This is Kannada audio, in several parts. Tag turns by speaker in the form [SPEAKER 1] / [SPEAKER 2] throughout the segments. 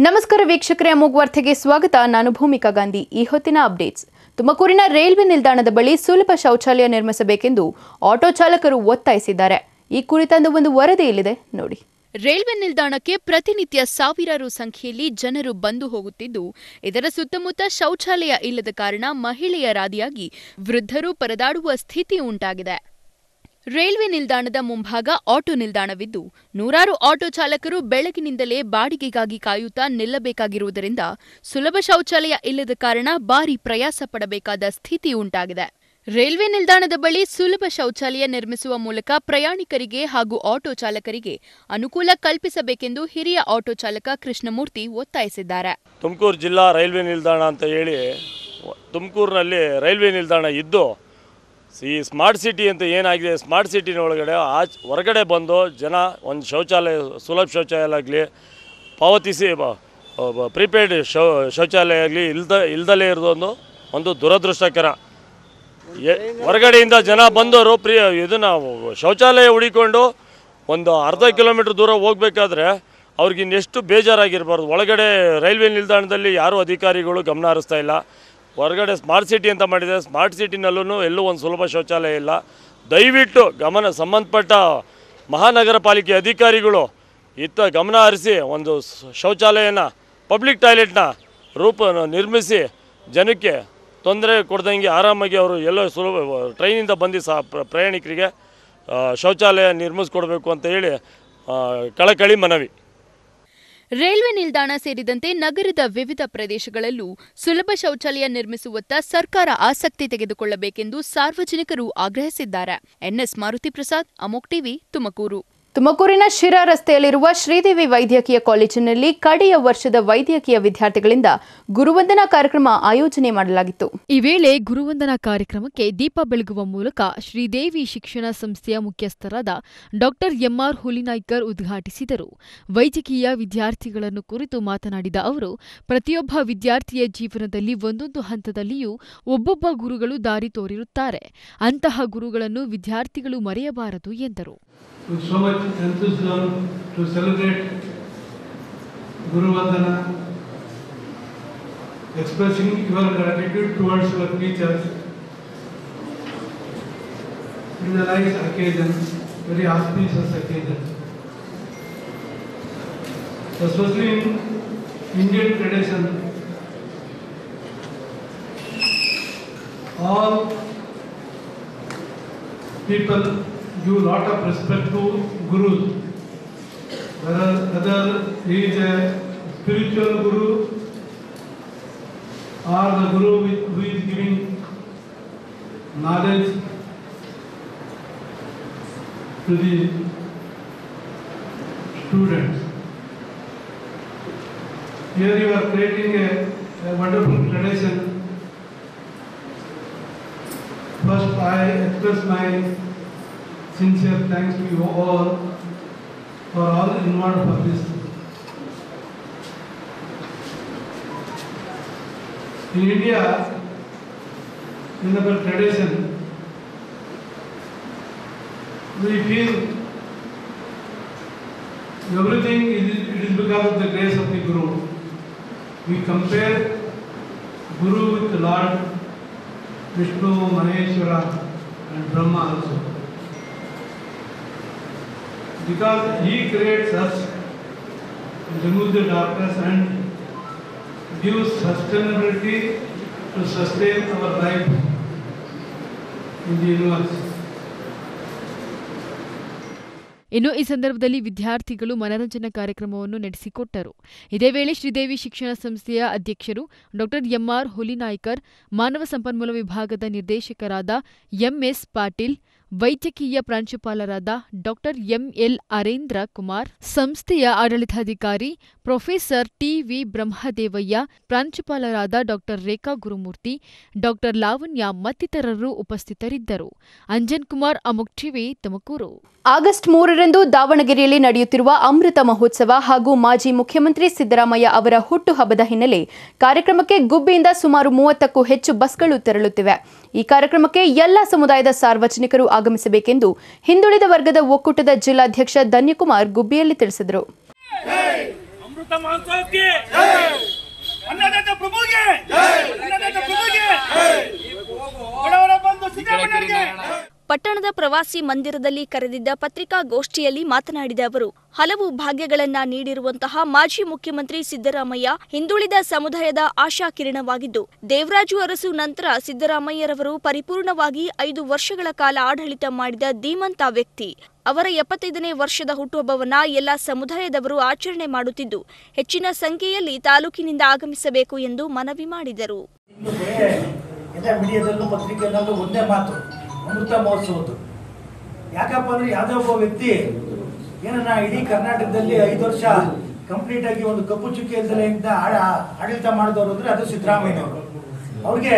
[SPEAKER 1] ನಮಸ್ಕಾರ ವೀಕ್ಷಕರೇ ಅಮೋಘ್ ವಾರ್ತೆಗೆ ಸ್ವಾಗತ ನಾನು ಭೂಮಿಕಾ ಗಾಂಧಿ ಈ ಹೊತ್ತಿನ ಅಪ್ಡೇಟ್ಸ್ ತುಮಕೂರಿನ ರೈಲ್ವೆ ನಿಲ್ದಾಣದ ಬಳಿ ಸುಲಭ ಶೌಚಾಲಯ ನಿರ್ಮಿಸಬೇಕೆಂದು ಆಟೋ ಚಾಲಕರು ಒತ್ತಾಯಿಸಿದ್ದಾರೆ ಈ ಕುರಿತಂದು ಒಂದು ವರದಿ ಇಲ್ಲಿದೆ ನೋಡಿ ರೈಲ್ವೆ ನಿಲ್ದಾಣಕ್ಕೆ ಪ್ರತಿನಿತ್ಯ ಸಾವಿರಾರು ಸಂಖ್ಯೆಯಲ್ಲಿ ಜನರು ಬಂದು ಹೋಗುತ್ತಿದ್ದು ಇದರ ಸುತ್ತಮುತ್ತ ಶೌಚಾಲಯ ಇಲ್ಲದ ಕಾರಣ ಮಹಿಳೆಯರಾದಿಯಾಗಿ ವೃದ್ಧರು ಪರದಾಡುವ ಸ್ಥಿತಿ ಉಂಟಾಗಿದೆ ರೈಲ್ವೆ ನಿಲ್ದಾಣದ ಮುಂಭಾಗ ಆಟೋ ನಿಲ್ದಾಣವಿದ್ದು ನೂರಾರು ಆಟೋ ಚಾಲಕರು ಬೆಳಗಿನಿಂದಲೇ ಬಾಡಿಗೆಗಾಗಿ ಕಾಯುತ್ತಾ ನಿಲ್ಲಬೇಕಾಗಿರುವುದರಿಂದ ಸುಲಭ ಶೌಚಾಲಯ ಇಲ್ಲದ ಕಾರಣ ಭಾರಿ ಪ್ರಯಾಸ ಪಡಬೇಕಾದ ಸ್ಥಿತಿ ಉಂಟಾಗಿದೆ ರೈಲ್ವೆ ನಿಲ್ದಾಣದ ಬಳಿ ಸುಲಭ ಶೌಚಾಲಯ ನಿರ್ಮಿಸುವ ಮೂಲಕ ಪ್ರಯಾಣಿಕರಿಗೆ ಹಾಗೂ ಆಟೋ ಚಾಲಕರಿಗೆ ಅನುಕೂಲ ಕಲ್ಪಿಸಬೇಕೆಂದು ಹಿರಿಯ ಆಟೋ ಚಾಲಕ ಕೃಷ್ಣಮೂರ್ತಿ ಒತ್ತಾಯಿಸಿದ್ದಾರೆ
[SPEAKER 2] ತುಮಕೂರು ಜಿಲ್ಲಾ ರೈಲ್ವೆ ನಿಲ್ದಾಣ ಅಂತ ಹೇಳಿ ತುಮಕೂರಿನಲ್ಲಿ ರೈಲ್ವೆ ನಿಲ್ದಾಣ ಇದ್ದು ಈ ಸ್ಮಾರ್ಟ್ ಸಿಟಿ ಅಂತ ಏನಾಗಿದೆ ಸ್ಮಾರ್ಟ್ ಸಿಟಿನ ಒಳಗಡೆ ಆಚ್ ಹೊರಗಡೆ ಬಂದು ಜನ ಒಂದು ಶೌಚಾಲಯ ಸುಲಭ ಶೌಚಾಲಯ ಆಗಲಿ ಪಾವತಿಸಿ ಪ್ರಿಪೇಯ್ಡ್ ಶೌ ಶೌಚಾಲಯ ಆಗಲಿ ಇಲ್ದ ಇಲ್ದಲೇ ಇರೋದೊಂದು ಒಂದು ದುರದೃಷ್ಟಕರ ಎ- ಹೊರಗಡೆಯಿಂದ ಜನ ಬಂದವರು ಪ್ರಿ ಇದನ್ನ ಶೌಚಾಲಯ ಹುಡಿಕೊಂಡು ಒಂದು ಅರ್ಧ ಕಿಲೋಮೀಟ್ರ್ ದೂರ ಹೋಗ್ಬೇಕಾದ್ರೆ ಅವ್ರಿಗೆ ಇನ್ನೆಷ್ಟು ಬೇಜಾರಾಗಿರ್ಬಾರ್ದು ಒಳಗಡೆ ರೈಲ್ವೆ ನಿಲ್ದಾಣದಲ್ಲಿ ಯಾರೂ ಅಧಿಕಾರಿಗಳು ಗಮನ ಹರಿಸ್ತಾ ಇಲ್ಲ ಹೊರಗಡೆ ಸ್ಮಾರ್ಟ್ ಸಿಟಿ ಅಂತ ಮಾಡಿದೆ ಸ್ಮಾರ್ಟ್ ಸಿಟಿನಲ್ಲೂ ಎಲ್ಲೂ ಒಂದು ಸುಲಭ ಶೌಚಾಲಯ ಇಲ್ಲ ದಯವಿಟ್ಟು ಗಮನ ಸಂಬಂಧಪಟ್ಟ ಮಹಾನಗರ ಪಾಲಿಕೆ ಅಧಿಕಾರಿಗಳು ಇತ್ತ ಗಮನ ಹರಿಸಿ ಒಂದು ಸ- ಶೌಚಾಲಯನ ಪಬ್ಲಿಕ್ ಟಾಯ್ಲೆಟ್ನ ರೂಪ ನಿರ್ಮಿಸಿ ಜನಕ್ಕೆ ತೊಂದರೆ ಕೊಡ್ದಂಗೆ ಆರಾಮಾಗಿ ಅವರು ಎಲ್ಲೋ ಸುಲಭ ಟ್ರೈನಿಂದ ಬಂದು ಸಹ ಪ್ರ- ಪ್ರಯಾಣಿಕರಿಗೆ ಆ, ಶೌಚಾಲಯ ನಿರ್ಮಿಸ್ಕೊಡ್ಬೇಕು ಅಂತ ಹೇಳಿ ಆ, ಕಳಕಳಿ ಮನವಿ
[SPEAKER 1] ರೈಲ್ವೆ ನಿಲ್ದಾಣ ಸೇರಿದಂತೆ ನಗರದ ವಿವಿಧ ಪ್ರದೇಶಗಳಲ್ಲೂ ಸುಲಭ ಶೌಚಾಲಯ ನಿರ್ಮಿಸುವತ್ತ ಸರ್ಕಾರ ಆಸಕ್ತಿ ತೆಗೆದುಕೊಳ್ಳಬೇಕೆಂದು ಸಾರ್ವಜನಿಕರು ಆಗ್ರಹಿಸಿದ್ದಾರೆ ಎನ್ಎಸ್ ಮಾರುತಿ ಪ್ರಸಾದ್ ಅಮೋಕ್ ಟಿವಿ ತುಮಕೂರು ತುಮಕೂರಿನ ಶಿರಾ ರಸ್ತೆಯಲ್ಲಿರುವ ಶ್ರೀದೇವಿ ವೈದ್ಯಕೀಯ ಕಾಲೇಜಿನಲ್ಲಿ ಕಡೆಯ ವರ್ಷದ ವೈದ್ಯಕೀಯ ವಿದ್ಯಾರ್ಥಿಗಳಿಂದ ಗುರುವಂದನಾ ಕಾರ್ಯಕ್ರಮ ಆಯೋಜನೆ ಮಾಡಲಾಗಿತ್ತು
[SPEAKER 3] ಈ ವೇಳೆ ಗುರುವಂದನಾ ಕಾರ್ಯಕ್ರಮಕ್ಕೆ ದೀಪ ಬೆಳಗುವ ಮೂಲಕ ಶ್ರೀದೇವಿ ಶಿಕ್ಷಣ ಸಂಸ್ಥೆಯ ಮುಖ್ಯಸ್ಥರಾದ ಡಾಕ್ಟರ್ ಎಂಆರ್ ಹುಲಿನಾಯ್ಕರ್ ಉದ್ಘಾಟಿಸಿದರು ವೈದ್ಯಕೀಯ ವಿದ್ಯಾರ್ಥಿಗಳನ್ನು ಕುರಿತು ಮಾತನಾಡಿದ ಅವರು ಪ್ರತಿಯೊಬ್ಬ ವಿದ್ಯಾರ್ಥಿಯ ಜೀವನದಲ್ಲಿ ಒಂದೊಂದು ಹಂತದಲ್ಲಿಯೂ ಒಬ್ಬೊಬ್ಬ ಗುರುಗಳು ದಾರಿ ತೋರಿರುತ್ತಾರೆ ಅಂತಹ ಗುರುಗಳನ್ನು ವಿದ್ಯಾರ್ಥಿಗಳು ಮರೆಯಬಾರದು ಎಂದರು
[SPEAKER 4] with so much enthusiasm to celebrate Guru Vandana, expressing your gratitude towards your teachers. It is a nice occasion, very auspicious occasion. Especially in Indian tradition, all people give lot of respect to gurus. Whether, whether he is a spiritual guru or the guru with- who is giving knowledge to the students. Here you are creating a, a wonderful tradition. First, I express my sincere thanks to you all for all involved for this. In India, in our tradition, we feel everything is, it is because of the grace of the Guru. We compare Guru with the Lord Vishnu, Maheshwara and Brahma also because he creates us, removes the darkness and gives sustainability to sustain our life in the universe.
[SPEAKER 3] ಇನ್ನು ಈ ಸಂದರ್ಭದಲ್ಲಿ ವಿದ್ಯಾರ್ಥಿಗಳು ಮನರಂಜನಾ ಕಾರ್ಯಕ್ರಮವನ್ನು ನಡೆಸಿಕೊಟ್ಟರು ಇದೇ ವೇಳೆ ಶ್ರೀದೇವಿ ಶಿಕ್ಷಣ ಸಂಸ್ಥೆಯ ಅಧ್ಯಕ್ಷರು ಡಾಕ್ಟರ್ ಎಂಆರ್ ಹುಲಿನಾಯ್ಕರ್ ಮಾನವ ಸಂಪನ್ಮೂಲ ವಿಭಾಗದ ನಿರ್ದೇಶಕರಾದ ಎಂಎಸ್ ಪಾಟೀಲ್ ವೈದ್ಯಕೀಯ ಪ್ರಾಂಶುಪಾಲರಾದ ಡಾಕ್ಟರ್ ಎಂಎಲ್ ಅರೇಂದ್ರ ಕುಮಾರ್ ಸಂಸ್ಥೆಯ ಆಡಳಿತಾಧಿಕಾರಿ ಪ್ರೊಫೆಸರ್ ಟಿವಿ ಬ್ರಹ್ಮದೇವಯ್ಯ ಪ್ರಾಂಶುಪಾಲರಾದ ಡಾಕ್ಟರ್ ರೇಖಾ ಗುರುಮೂರ್ತಿ ಡಾಕ್ಟರ್ ಲಾವಣ್ಯ ಮತ್ತಿತರರು ಉಪಸ್ಥಿತರಿದ್ದರು ಅಂಜನ್ ಕುಮಾರ್ ಅಮುಕ್ ಟಿವಿ ತುಮಕೂರು
[SPEAKER 1] ಆಗಸ್ಟ್ ಮೂರರಂದು ದಾವಣಗೆರೆಯಲ್ಲಿ ನಡೆಯುತ್ತಿರುವ ಅಮೃತ ಮಹೋತ್ಸವ ಹಾಗೂ ಮಾಜಿ ಮುಖ್ಯಮಂತ್ರಿ ಸಿದ್ದರಾಮಯ್ಯ ಅವರ ಹುಟ್ಟುಹಬ್ಬದ ಹಿನ್ನೆಲೆ ಕಾರ್ಯಕ್ರಮಕ್ಕೆ ಗುಬ್ಬಿಯಿಂದ ಸುಮಾರು ಮೂವತ್ತಕ್ಕೂ ಹೆಚ್ಚು ಬಸ್ಗಳು ತೆರಳುತ್ತಿವೆ ಈ ಕಾರ್ಯಕ್ರಮಕ್ಕೆ ಎಲ್ಲ ಸಮುದಾಯದ ಸಾರ್ವಜನಿಕರು ಆಗಮಿಸಬೇಕೆಂದು ಹಿಂದುಳಿದ ವರ್ಗದ ಒಕ್ಕೂಟದ ಜಿಲ್ಲಾಧ್ಯಕ್ಷ ಧನ್ಯಕುಮಾರ್ ಗುಬ್ಬಿಯಲ್ಲಿ ತಿಳಿಸಿದರು
[SPEAKER 5] ಅಮೃತ ಸಮರ್ಥ ಮಹೋತ್ಸವಕ್ಕೆ ಅನ್ನದಾತ ಪ್ರಭುಗೆ ಅನ್ನದಾತ ಪ್ರಭುಗೆ ಬಡವರ ಬಂಧು ಸಿದ್ದರಾಮಯ್ಯಗೆ
[SPEAKER 6] ಪಟ್ಟಣದ ಪ್ರವಾಸಿ ಮಂದಿರದಲ್ಲಿ ಕರೆದಿದ್ದ ಪತ್ರಿಕಾಗೋಷ್ಠಿಯಲ್ಲಿ ಮಾತನಾಡಿದ ಅವರು ಹಲವು ಭಾಗ್ಯಗಳನ್ನ ನೀಡಿರುವಂತಹ ಮಾಜಿ ಮುಖ್ಯಮಂತ್ರಿ ಸಿದ್ದರಾಮಯ್ಯ ಹಿಂದುಳಿದ ಸಮುದಾಯದ ಆಶಾಕಿರಣವಾಗಿದ್ದು ದೇವರಾಜು ಅರಸು ನಂತರ ಸಿದ್ದರಾಮಯ್ಯರವರು ಪರಿಪೂರ್ಣವಾಗಿ ಐದು ವರ್ಷಗಳ ಕಾಲ ಆಡಳಿತ ಮಾಡಿದ ಧೀಮಂತ ವ್ಯಕ್ತಿ ಅವರ ಎಪ್ಪತ್ತೈದನೇ ವರ್ಷದ ಹುಟ್ಟುಹಬ್ಬವನ್ನ ಎಲ್ಲ ಸಮುದಾಯದವರು ಆಚರಣೆ ಮಾಡುತ್ತಿದ್ದು ಹೆಚ್ಚಿನ ಸಂಖ್ಯೆಯಲ್ಲಿ ತಾಲೂಕಿನಿಂದ ಆಗಮಿಸಬೇಕು ಎಂದು ಮನವಿ ಮಾಡಿದರು
[SPEAKER 7] ಇನ್ನು ಬೇರೆ ಎಲ್ಲ ಮೀಡಿಯಾದಲ್ಲೂ ಪತ್ರಿಕೆಯಲ್ಲೂ ಒಂದೇ ಮಾತು ಅಮೃತ ಮಹೋತ್ಸವದ್ದು ಯಾಕಪ್ಪ ಅಂದ್ರೆ ಯಾವುದೇ ಒಬ್ಬ ವ್ಯಕ್ತಿ ಏನನ್ನ ಇಡೀ ಕರ್ನಾಟಕದಲ್ಲಿ ಐದು ವರ್ಷ ಕಂಪ್ಲೀಟ್ ಆಗಿ ಒಂದು ಕಪ್ಪು ಚುಕ್ಕಿ ಇಲ್ದಲೆಯಿಂದ ಆಡ- ಆಡಳಿತ ಮಾಡಿದವರು ಅಂದ್ರೆ ಅದು ಸಿದ್ದರಾಮಯ್ಯನವರು ಅವ್ರಿಗೆ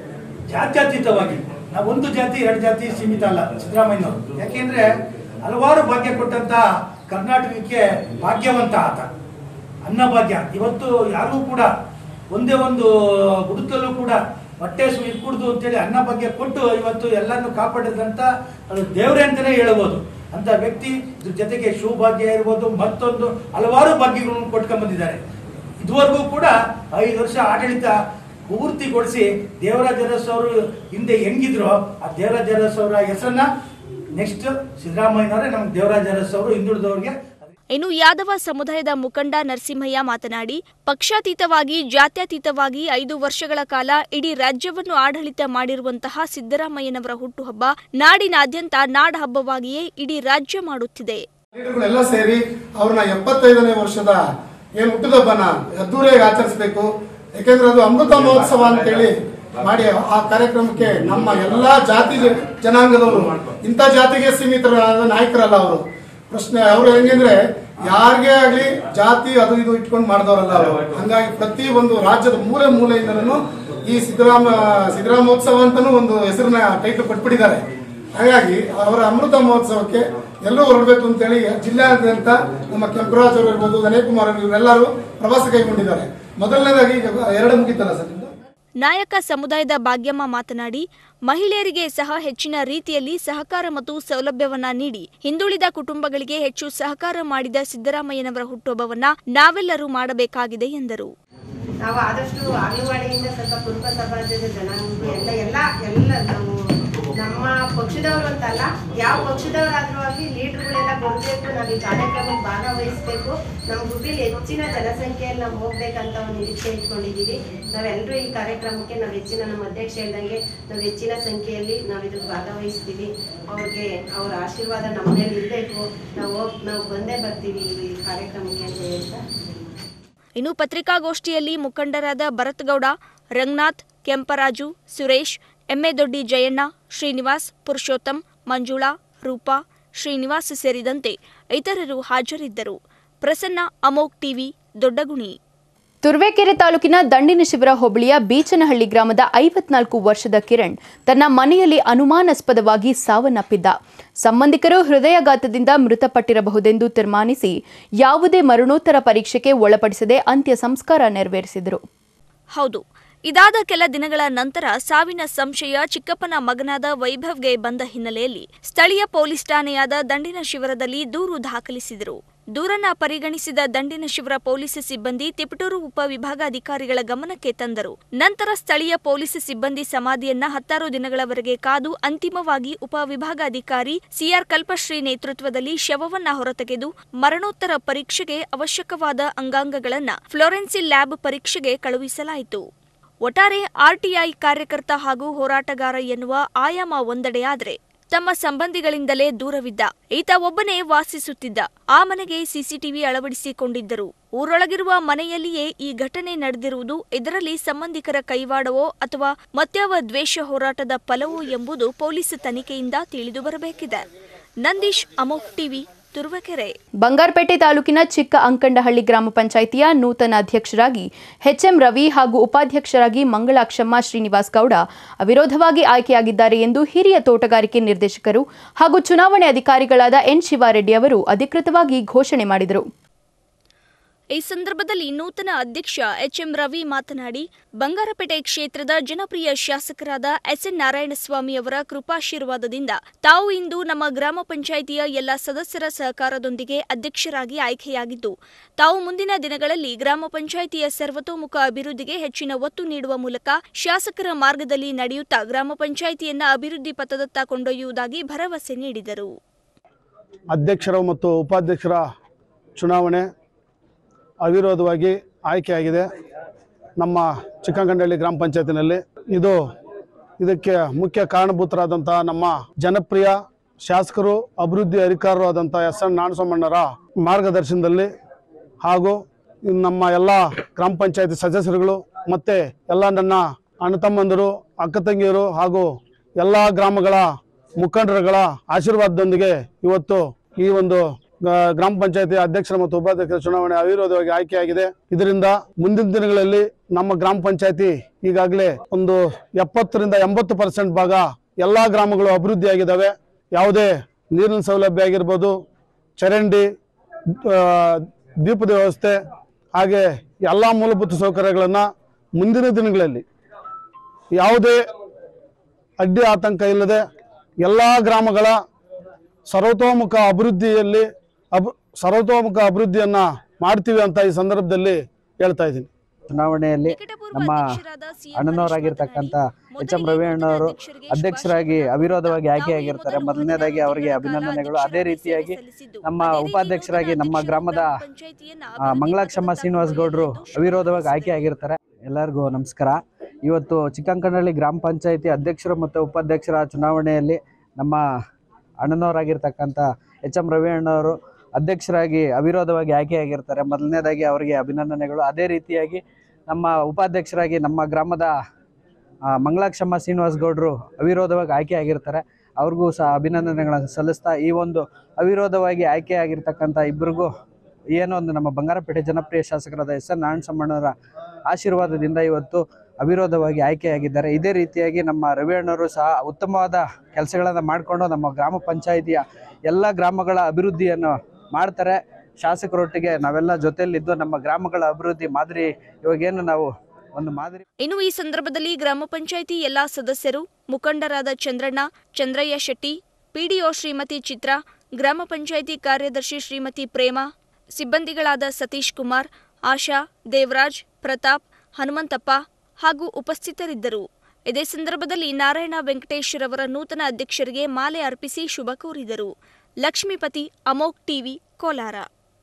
[SPEAKER 7] ಜಾತ್ಯತೀತವಾಗಿ ನಾವು ಒಂದು ಜಾತಿ ಎರಡು ಜಾತಿ ಸೀಮಿತ ಅಲ್ಲ ಸಿದ್ದರಾಮಯ್ಯನವರು ಯಾಕೆಂದ್ರೆ ಹಲವಾರು ಭಾಗ್ಯ ಕೊಟ್ಟಂತ ಕರ್ನಾಟಕಕ್ಕೆ ಭಾಗ್ಯವಂತ ಆತ ಅನ್ನಭಾಗ್ಯ ಇವತ್ತು ಯಾರೂ ಕೂಡ ಒಂದೇ ಒಂದು ಗುಡುಕಲ್ಲೂ ಕೂಡ ಹೊಟ್ಟೆ ಸು ಇಟ್ಕೂಡ್ದು ಅಂತೇಳಿ ಅನ್ನ ಭಾಗ್ಯ ಕೊಟ್ಟು ಇವತ್ತು ಎಲ್ಲಾನು ಕಾಪಾಡಿದಂತ ಅದು ದೇವ್ರೆ ಅಂತಾನೆ ಹೇಳ್ಬೋದು ಅಂತ ವ್ಯಕ್ತಿ ಇದ್ರ ಜೊತೆಗೆ ಶಿವಭಾಗ್ಯ ಇರ್ಬೋದು ಮತ್ತೊಂದು ಹಲವಾರು ಭಾಗ್ಯಗಳನ್ನು ಕೊಟ್ಕೊಂಡ್ ಬಂದಿದ್ದಾರೆ ಇದುವರೆಗೂ ಕೂಡ ಐದು ವರ್ಷ ಆಡಳಿತ ಪೂರ್ತಿಗೊಳಿಸಿ ದೇವರಾಜ ಅರಸ್ ಅವರು ಹಿಂದೆ ಹೆಂಗಿದ್ರು ಆ ದೇವರಾಜ ಅರಸ್ ಅವರ ಹೆಸರನ್ನ ನೆಕ್ಸ್ಟ್ ಸಿದ್ದರಾಮಯ್ಯನವರೇ ನಮ್ಗೆ ದೇವರಾಜ ಅರಸ್ ಅವರು ಹಿಂದುಳಿದವ್ರಿಗೆ
[SPEAKER 6] ಇನ್ನು ಯಾದವ ಸಮುದಾಯದ ಮುಖಂಡ ನರಸಿಂಹಯ್ಯ ಮಾತನಾಡಿ ಪಕ್ಷಾತೀತವಾಗಿ ಜಾತ್ಯತೀತವಾಗಿ ಐದು ವರ್ಷಗಳ ಕಾಲ ಇಡೀ ರಾಜ್ಯವನ್ನು ಆಡಳಿತ ಮಾಡಿರುವಂತಹ ಸಿದ್ದರಾಮಯ್ಯನವರ ಹುಟ್ಟುಹಬ್ಬ ನಾಡಿನಾದ್ಯಂತ ನಾಡಹಬ್ಬವಾಗಿಯೇ ಇಡೀ ರಾಜ್ಯ ಮಾಡುತ್ತಿದೆ
[SPEAKER 8] ಲೀಡರ್ಗಳೆಲ್ಲ ಸೇರಿ ಅವ್ರನ್ನ ಎಪ್ಪತ್ತೈದನೇ ವರ್ಷದ ಏನು ಹುಟ್ಟುಹಬ್ಬನ ಅದ್ದೂರಿಯಾಗಿ ಆಚರಿಸಬೇಕು ಯಾಕೆಂದ್ರೆ ಅದು ಅಮೃತ ಮಹೋತ್ಸವ ಅಂತೇಳಿ ಮಾಡಿ ಆ ಕಾರ್ಯಕ್ರಮಕ್ಕೆ ನಮ್ಮ ಎಲ್ಲಾ ಜಾತಿ ಜನಾಂಗದವರು ಇಂಥ ಜಾತಿಗೆ ಸೀಮಿತರಾದ ನಾಯಕರಲ್ಲ ಅವರು ಪ್ರಶ್ನೆ ಅವ್ರು ಹೆಂಗಂದ್ರೆ ಯಾರಿಗೇ ಆಗ್ಲಿ ಜಾತಿ ಅದು ಇದು ಇಟ್ಕೊಂಡು ಮಾಡಿದವರಲ್ಲ ಅವರು ಹಂಗಾಗಿ ಪ್ರತಿ ಒಂದು ರಾಜ್ಯದ ಮೂಲೆ ಮೂಲೆಯಿಂದನೂ ಈ ಸಿದ್ದರಾಮ ಸಿದ್ದರಾಮೋತ್ಸವ ಅಂತಾನೂ ಒಂದು ಹೆಸರನ್ನ ಟೈಟಲ್ ಕೊಟ್ಬಿಟ್ಟಿದ್ದಾರೆ ಹಾಗಾಗಿ ಅವರ ಅಮೃತ ಮಹೋತ್ಸವಕ್ಕೆ ಎಲ್ಲರೂ ಹೊರಡಬೇಕು ಅಂತೇಳಿ ಜಿಲ್ಲಾದ್ಯಂತ ನಮ್ಮ ಕೆಂಪರಾಜ್ ಅವರು ಇರ್ಬೋದು ವಿನಯಕುಮಾರ್ ಅವರು ಇವರೆಲ್ಲರೂ ಪ್ರವಾಸ ಕೈಗೊಂಡಿದ್ದಾರೆ ಮೊದಲನೇದಾಗಿ ಈಗ ಎರಡು ಮುಗಿತಲ್ಲ ಸರ್ ನಿಮ್ದು?
[SPEAKER 6] ನಾಯಕ ಸಮುದಾಯದ ಭಾಗ್ಯಮ್ಮ ಮಾತನಾಡಿ ಮಹಿಳೆಯರಿಗೆ ಸಹ ಹೆಚ್ಚಿನ ರೀತಿಯಲ್ಲಿ ಸಹಕಾರ ಮತ್ತು ಸೌಲಭ್ಯವನ್ನ ನೀಡಿ ಹಿಂದುಳಿದ ಕುಟುಂಬಗಳಿಗೆ ಹೆಚ್ಚು ಸಹಕಾರ ಮಾಡಿದ ಸಿದ್ದರಾಮಯ್ಯನವರ ಹುಟ್ಟುಹಬ್ಬವನ್ನ ನಾವೆಲ್ಲರೂ ಮಾಡಬೇಕಾಗಿದೆ ಎಂದರು
[SPEAKER 9] ನಾವು ಆದಷ್ಟು ಅಂಗನವಾಡಿಯಿಂದ ಸ್ವಲ್ಪ ಕುರುಬ ಸಮಾಜದ ಜನಾಂಗ ಎಲ್ಲ ಎಲ್ಲ ಎಲ್ಲ ನಾವು ನಮ್ಮ ಪಕ್ಷದವರು ಅಂತಲ್ಲ ಯಾವ ಪಕ್ಷದವರಾದ್ರೂ ಆಗಲಿ ಲೀಡರ್ಗಳೆಲ್ಲ ಬರಬೇಕು ನಾವು ಈ ಕಾರ್ಯಕ್ರಮಕ್ಕೆ ಭಾಗವಹಿಸಬೇಕು ನಮ್ಮ ಗುಂಪಿಲಿ ಹೆಚ್ಚಿನ ಜನಸಂಖ್ಯೆಯಲ್ಲಿ ನಾವು ಹೋಗ್ಬೇಕಂತ ಒಂದು ನಿರೀಕ್ಷೆ ಇಟ್ಕೊಂಡಿದ್ದೀವಿ ನಾವೆಲ್ಲರೂ ಈ ಕಾರ್ಯಕ್ರಮಕ್ಕೆ ನಾವು ಹೆಚ್ಚಿನ ನಮ್ಮ ಅಧ್ಯಕ್ಷ ಹೇಳ್ದಂಗೆ ನಾವು ಹೆಚ್ಚಿನ ಸಂಖ್ಯೆಯಲ್ಲಿ ನಾವು ಇದ್ರ ಭಾಗವಹಿಸ್ತೀವಿ ಅವ್ರಿಗೆ ಅವ್ರ ಆಶೀರ್ವಾದ ನಮ್ಮ ಮೇಲೆ ಇರಬೇಕು ನಾವು ಹೋಗ್ ನಾವು ಬಂದೇ ಬರ್ತೀವಿ ಈ ಕಾರ್ಯಕ್ರಮಕ್ಕೆ ಅಂತ ಹೇಳ್ತಾ
[SPEAKER 6] ಇನ್ನು ಪತ್ರಿಕಾಗೋಷ್ಠಿಯಲ್ಲಿ ಮುಖಂಡರಾದ ಭರತ್ಗೌಡ ರಂಗನಾಥ್ ಕೆಂಪರಾಜು ಸುರೇಶ್ ಎಮ್ಮೆದೊಡ್ಡಿ ಜಯಣ್ಣ ಶ್ರೀನಿವಾಸ್ ಪುರುಷೋತ್ತಮ್ ಮಂಜುಳಾ ರೂಪಾ ಶ್ರೀನಿವಾಸ್ ಸೇರಿದಂತೆ ಇತರರು ಹಾಜರಿದ್ದರು ಪ್ರಸನ್ನ ಅಮೋಕ್ ಟಿವಿ ದೊಡ್ಡಗುಣಿ
[SPEAKER 1] ತುರುವೇಕೆರೆ ತಾಲೂಕಿನ ದಂಡಿನ ಶಿವರ ಹೋಬಳಿಯ ಬೀಚನಹಳ್ಳಿ ಗ್ರಾಮದ ಐವತ್ನಾಲ್ಕು ವರ್ಷದ ಕಿರಣ್ ತನ್ನ ಮನೆಯಲ್ಲಿ ಅನುಮಾನಾಸ್ಪದವಾಗಿ ಸಾವನ್ನಪ್ಪಿದ್ದ ಸಂಬಂಧಿಕರು ಹೃದಯಾಘಾತದಿಂದ ಮೃತಪಟ್ಟಿರಬಹುದೆಂದು ತೀರ್ಮಾನಿಸಿ ಯಾವುದೇ ಮರಣೋತ್ತರ ಪರೀಕ್ಷೆಗೆ ಒಳಪಡಿಸದೆ ಅಂತ್ಯ ಸಂಸ್ಕಾರ ನೆರವೇರಿಸಿದರು
[SPEAKER 6] ಹೌದು ಇದಾದ ಕೆಲ ದಿನಗಳ ನಂತರ ಸಾವಿನ ಸಂಶಯ ಚಿಕ್ಕಪ್ಪನ ಮಗನಾದ ವೈಭವ್ಗೆ ಬಂದ ಹಿನ್ನೆಲೆಯಲ್ಲಿ ಸ್ಥಳೀಯ ಪೊಲೀಸ್ ಠಾಣೆಯಾದ ದಂಡಿನ ಶಿವರದಲ್ಲಿ ದೂರು ದಾಖಲಿಸಿದರು ದೂರನ್ನ ಪರಿಗಣಿಸಿದ ದಂಡಿನ ಶಿವರ ಪೊಲೀಸ್ ಸಿಬ್ಬಂದಿ ತಿಪಟೂರು ಉಪವಿಭಾಗಾಧಿಕಾರಿಗಳ ಗಮನಕ್ಕೆ ತಂದರು ನಂತರ ಸ್ಥಳೀಯ ಪೊಲೀಸ್ ಸಿಬ್ಬಂದಿ ಸಮಾಧಿಯನ್ನ ಹತ್ತಾರು ದಿನಗಳವರೆಗೆ ಕಾದು ಅಂತಿಮವಾಗಿ ಉಪವಿಭಾಗಾಧಿಕಾರಿ ಸಿಆರ್ ಕಲ್ಪಶ್ರೀ ನೇತೃತ್ವದಲ್ಲಿ ಶವವನ್ನ ಹೊರತೆಗೆದು ಮರಣೋತ್ತರ ಪರೀಕ್ಷೆಗೆ ಅವಶ್ಯಕವಾದ ಅಂಗಾಂಗಗಳನ್ನ ಫ್ಲೋರೆನ್ಸಿ ಲ್ಯಾಬ್ ಪರೀಕ್ಷೆಗೆ ಕಳುಹಿಸಲಾಯಿತು ಒಟ್ಟಾರೆ ಆರ್ಟಿಐ ಕಾರ್ಯಕರ್ತ ಹಾಗೂ ಹೋರಾಟಗಾರ ಎನ್ನುವ ಆಯಾಮ ಒಂದೆಡೆಯಾದ್ರೆ ತಮ್ಮ ಸಂಬಂಧಿಗಳಿಂದಲೇ ದೂರವಿದ್ದ ಈತ ಒಬ್ಬನೇ ವಾಸಿಸುತ್ತಿದ್ದ ಆ ಮನೆಗೆ ಸಿಸಿಟಿವಿ ಅಳವಡಿಸಿಕೊಂಡಿದ್ದರು ಊರೊಳಗಿರುವ ಮನೆಯಲ್ಲಿಯೇ ಈ ಘಟನೆ ನಡೆದಿರುವುದು ಇದರಲ್ಲಿ ಸಂಬಂಧಿಕರ ಕೈವಾಡವೋ ಅಥವಾ ಮತ್ಯಾವ ದ್ವೇಷ ಹೋರಾಟದ ಫಲವೋ ಎಂಬುದು ಪೊಲೀಸ್ ತನಿಖೆಯಿಂದ ತಿಳಿದು ಬರಬೇಕಿದೆ ನಂದೀಶ್ ಅಮೋಕ್ ಟಿವಿ ತುರುವೇಕೆರೆ
[SPEAKER 1] ಬಂಗಾರಪೇಟೆ ತಾಲೂಕಿನ ಚಿಕ್ಕ ಅಂಕಂಡಹಳ್ಳಿ ಗ್ರಾಮ ಪಂಚಾಯಿತಿಯ ನೂತನ ಅಧ್ಯಕ್ಷರಾಗಿ ಎಚ್ಎಂ ರವಿ ಹಾಗೂ ಉಪಾಧ್ಯಕ್ಷರಾಗಿ ಮಂಗಳಾಕ್ಷಮ್ಮ ಶ್ರೀನಿವಾಸ್ ಗೌಡ ಅವಿರೋಧವಾಗಿ ಆಯ್ಕೆಯಾಗಿದ್ದಾರೆ ಎಂದು ಹಿರಿಯ ತೋಟಗಾರಿಕೆ ನಿರ್ದೇಶಕರು ಹಾಗೂ ಚುನಾವಣೆ ಅಧಿಕಾರಿಗಳಾದ ಎನ್ ಶಿವಾರೆಡ್ಡಿ ಅವರು ಅಧಿಕೃತವಾಗಿ ಘೋಷಣೆ ಮಾಡಿದರು
[SPEAKER 6] ಈ ಸಂದರ್ಭದಲ್ಲಿ ನೂತನ ಅಧ್ಯಕ್ಷ ಎಚ್ಎಂ ರವಿ ಮಾತನಾಡಿ ಬಂಗಾರಪೇಟೆ ಕ್ಷೇತ್ರದ ಜನಪ್ರಿಯ ಶಾಸಕರಾದ ಎಸ್ಎನ್ ನಾರಾಯಣಸ್ವಾಮಿ ಅವರ ಕೃಪಾಶೀರ್ವಾದದಿಂದ ತಾವು ಇಂದು ನಮ್ಮ ಗ್ರಾಮ ಪಂಚಾಯಿತಿಯ ಎಲ್ಲ ಸದಸ್ಯರ ಸಹಕಾರದೊಂದಿಗೆ ಅಧ್ಯಕ್ಷರಾಗಿ ಆಯ್ಕೆಯಾಗಿದ್ದು ತಾವು ಮುಂದಿನ ದಿನಗಳಲ್ಲಿ ಗ್ರಾಮ ಪಂಚಾಯಿತಿಯ ಸರ್ವತೋಮುಖ ಅಭಿವೃದ್ಧಿಗೆ ಹೆಚ್ಚಿನ ಒತ್ತು ನೀಡುವ ಮೂಲಕ ಶಾಸಕರ ಮಾರ್ಗದಲ್ಲಿ ನಡೆಯುತ್ತಾ ಗ್ರಾಮ ಪಂಚಾಯಿತಿಯನ್ನ ಅಭಿವೃದ್ಧಿ ಪಥದತ್ತ ಕೊಂಡೊಯ್ಯುವುದಾಗಿ ಭರವಸೆ ನೀಡಿದರು
[SPEAKER 10] ಅಧ್ಯಕ್ಷರ ಮತ್ತು ಉಪಾಧ್ಯಕ್ಷರ ಚುನಾವಣೆ ಅವಿರೋಧವಾಗಿ ಆಯ್ಕೆಯಾಗಿದೆ ನಮ್ಮ ಚಿಕ್ಕಂಗಂಡಳ್ಳಿ ಗ್ರಾಮ ಪಂಚಾಯತಿನಲ್ಲಿ ಇದು ಇದಕ್ಕೆ ಮುಖ್ಯ ಕಾರಣಭೂತರಾದಂಥ ನಮ್ಮ ಜನಪ್ರಿಯ ಶಾಸಕರು ಅಭಿವೃದ್ಧಿ ಅಧಿಕಾರರು ಆದಂಥ ಎಸ್ ಎನ್ ನಾಣಸೋಮಣ್ಣರ ಮಾರ್ಗದರ್ಶನದಲ್ಲಿ ಹಾಗೂ ನಮ್ಮ ಎಲ್ಲ ಗ್ರಾಮ ಪಂಚಾಯತಿ ಸದಸ್ಯರುಗಳು ಮತ್ತು ಎಲ್ಲ ನನ್ನ ಅಣ್ಣ ತಮ್ಮಂದಿರು ಅಕ್ಕ ತಂಗಿಯರು ಹಾಗೂ ಎಲ್ಲ ಗ್ರಾಮಗಳ ಮುಖಂಡರುಗಳ ಆಶೀರ್ವಾದದೊಂದಿಗೆ ಇವತ್ತು ಈ ಒಂದು ಗ- ಗ್ರಾಮ ಪಂಚಾಯತಿ ಅಧ್ಯಕ್ಷರ ಮತ್ತು ಉಪಾಧ್ಯಕ್ಷರ ಚುನಾವಣೆ ಅವಿರೋಧವಾಗಿ ಆಯ್ಕೆಯಾಗಿದೆ ಇದರಿಂದ ಮುಂದಿನ ದಿನಗಳಲ್ಲಿ ನಮ್ಮ ಗ್ರಾಮ ಪಂಚಾಯತಿ ಈಗಾಗಲೇ ಒಂದು ಎಪ್ಪತ್ತರಿಂದ ಎಂಬತ್ತು ಪರ್ಸೆಂಟ್ ಭಾಗ ಎಲ್ಲ ಗ್ರಾಮಗಳು ಅಭಿವೃದ್ಧಿಯಾಗಿದ್ದಾವೆ ಯಾವುದೇ ನೀರಿನ ಸೌಲಭ್ಯ ಆಗಿರ್ಬೋದು ಚರಂಡಿ ಆ, ದೀಪದ ವ್ಯವಸ್ಥೆ ಹಾಗೆ ಎಲ್ಲ ಮೂಲಭೂತ ಸೌಕರ್ಯಗಳನ್ನು ಮುಂದಿನ ದಿನಗಳಲ್ಲಿ ಯಾವುದೇ ಅಡ್ಡಿ ಆತಂಕ ಇಲ್ಲದೆ ಎಲ್ಲ ಗ್ರಾಮಗಳ ಸರ್ವತೋಮುಖ ಅಭಿವೃದ್ಧಿಯಲ್ಲಿ ಅಬ್ ಸರ್ವತೋಮುಖ ಅಭಿವೃದ್ಧಿಯನ್ನ ಮಾಡ್ತೀವಿ ಅಂತ ಈ ಸಂದರ್ಭದಲ್ಲಿ ಹೇಳ್ತಾ ಇದ್ದೀನಿ
[SPEAKER 11] ಚುನಾವಣೆಯಲ್ಲಿ ನಮ್ಮ ಅಣ್ಣನವರಾಗಿರ್ತಕ್ಕಂಥ ಎಚ್ ಎಂ ರವಿ ಅಣ್ಣವರು ಅಧ್ಯಕ್ಷರಾಗಿ ಅವಿರೋಧವಾಗಿ ಆಯ್ಕೆಯಾಗಿರ್ತಾರೆ ಮೊದಲನೇದಾಗಿ ಅವರಿಗೆ ಅಭಿನಂದನೆಗಳು ಅದೇ ರೀತಿಯಾಗಿ ನಮ್ಮ ಉಪಾಧ್ಯಕ್ಷರಾಗಿ ನಮ್ಮ ಗ್ರಾಮದ ಆ, ಮಂಗಳಾಕ್ಷಮ್ಮ ಶ್ರೀನಿವಾಸ್ ಗೌಡ್ರು ಅವಿರೋಧವಾಗಿ ಆಯ್ಕೆಯಾಗಿರ್ತಾರೆ ಎಲ್ಲರಿಗೂ ನಮಸ್ಕಾರ ಇವತ್ತು ಚಿಕ್ಕಂಕನಹಳ್ಳಿ ಗ್ರಾಮ ಪಂಚಾಯಿತಿ ಅಧ್ಯಕ್ಷರು ಮತ್ತು ಉಪಾಧ್ಯಕ್ಷರ ಚುನಾವಣೆಯಲ್ಲಿ ನಮ್ಮ ಅಣ್ಣನವರಾಗಿರ್ತಕ್ಕಂಥ ಎಚ್ ಎಂ ರವಿ ಅಣ್ಣವರು ಅಧ್ಯಕ್ಷರಾಗಿ ಅವಿರೋಧವಾಗಿ ಆಯ್ಕೆಯಾಗಿರ್ತಾರೆ ಮೊದಲನೇದಾಗಿ ಅವರಿಗೆ ಅಭಿನಂದನೆಗಳು ಅದೇ ರೀತಿಯಾಗಿ ನಮ್ಮ ಉಪಾಧ್ಯಕ್ಷರಾಗಿ ನಮ್ಮ ಗ್ರಾಮದ ಆ, ಮಂಗಳಾಕ್ಷಮ್ಮ ಶ್ರೀನಿವಾಸ್ ಗೌಡ್ರು ಅವಿರೋಧವಾಗಿ ಆಯ್ಕೆಯಾಗಿರ್ತಾರೆ ಅವ್ರಿಗೂ ಸಹ ಅಭಿನಂದನೆಗಳನ್ನು ಸಲ್ಲಿಸ್ತಾ ಈ ಒಂದು ಅವಿರೋಧವಾಗಿ ಆಯ್ಕೆಯಾಗಿರ್ತಕ್ಕಂಥ ಇಬ್ಬರಿಗೂ ಏನೋ ಒಂದು ನಮ್ಮ ಬಂಗಾರಪೇಟೆ ಜನಪ್ರಿಯ ಶಾಸಕರಾದ ಎಸ್ ಎನ್ ನಾರಾಯಣಸ್ವಾಮಣ್ಣವರ ಆಶೀರ್ವಾದದಿಂದ ಇವತ್ತು ಅವಿರೋಧವಾಗಿ ಆಯ್ಕೆಯಾಗಿದ್ದಾರೆ ಇದೇ ರೀತಿಯಾಗಿ ನಮ್ಮ ರವಿ ಅಣ್ಣವರು ಸಹ ಉತ್ತಮವಾದ ಕೆಲಸಗಳನ್ನು ಮಾಡಿಕೊಂಡು ನಮ್ಮ ಗ್ರಾಮ ಪಂಚಾಯಿತಿಯ ಎಲ್ಲ ಗ್ರಾಮಗಳ ಅಭಿವೃದ್ಧಿಯನ್ನು ಮಾಡ್ತಾರೆ ಶಾಸಕರೊಟ್ಟಿಗೆ ನಾವೆಲ್ಲ ಜೊತೆಯಲ್ಲಿದ್ದು ನಮ್ಮ ಗ್ರಾಮಗಳ ಅಭಿವೃದ್ಧಿ ಮಾದರಿ ಇವಾಗೇನು ನಾವು ಒಂದು ಮಾದರಿ
[SPEAKER 6] ಇನ್ನು ಈ ಸಂದರ್ಭದಲ್ಲಿ ಗ್ರಾಮ ಪಂಚಾಯಿತಿ ಎಲ್ಲಾ ಸದಸ್ಯರು ಮುಖಂಡರಾದ ಚಂದ್ರಣ್ಣ ಚಂದ್ರಯ್ಯ ಶೆಟ್ಟಿ ಪಿಡಿಒ ಶ್ರೀಮತಿ ಚಿತ್ರ ಗ್ರಾಮ ಪಂಚಾಯಿತಿ ಕಾರ್ಯದರ್ಶಿ ಶ್ರೀಮತಿ ಪ್ರೇಮ ಸಿಬ್ಬಂದಿಗಳಾದ ಸತೀಶ್ ಕುಮಾರ್ ಆಶಾ ದೇವರಾಜ್ ಪ್ರತಾಪ್ ಹನುಮಂತಪ್ಪ ಹಾಗೂ ಉಪಸ್ಥಿತರಿದ್ದರು ಇದೇ ಸಂದರ್ಭದಲ್ಲಿ ನಾರಾಯಣ ವೆಂಕಟೇಶ್ ರವರ ನೂತನ ಅಧ್ಯಕ್ಷರಿಗೆ ಮಾಲೆ ಅರ್ಪಿಸಿ ಶುಭ ಕೋರಿದರು ಲಕ್ಷ್ಮೀಪತಿ ಅಮೋಕ್ ಟಿವಿ ಕೋಲಾರ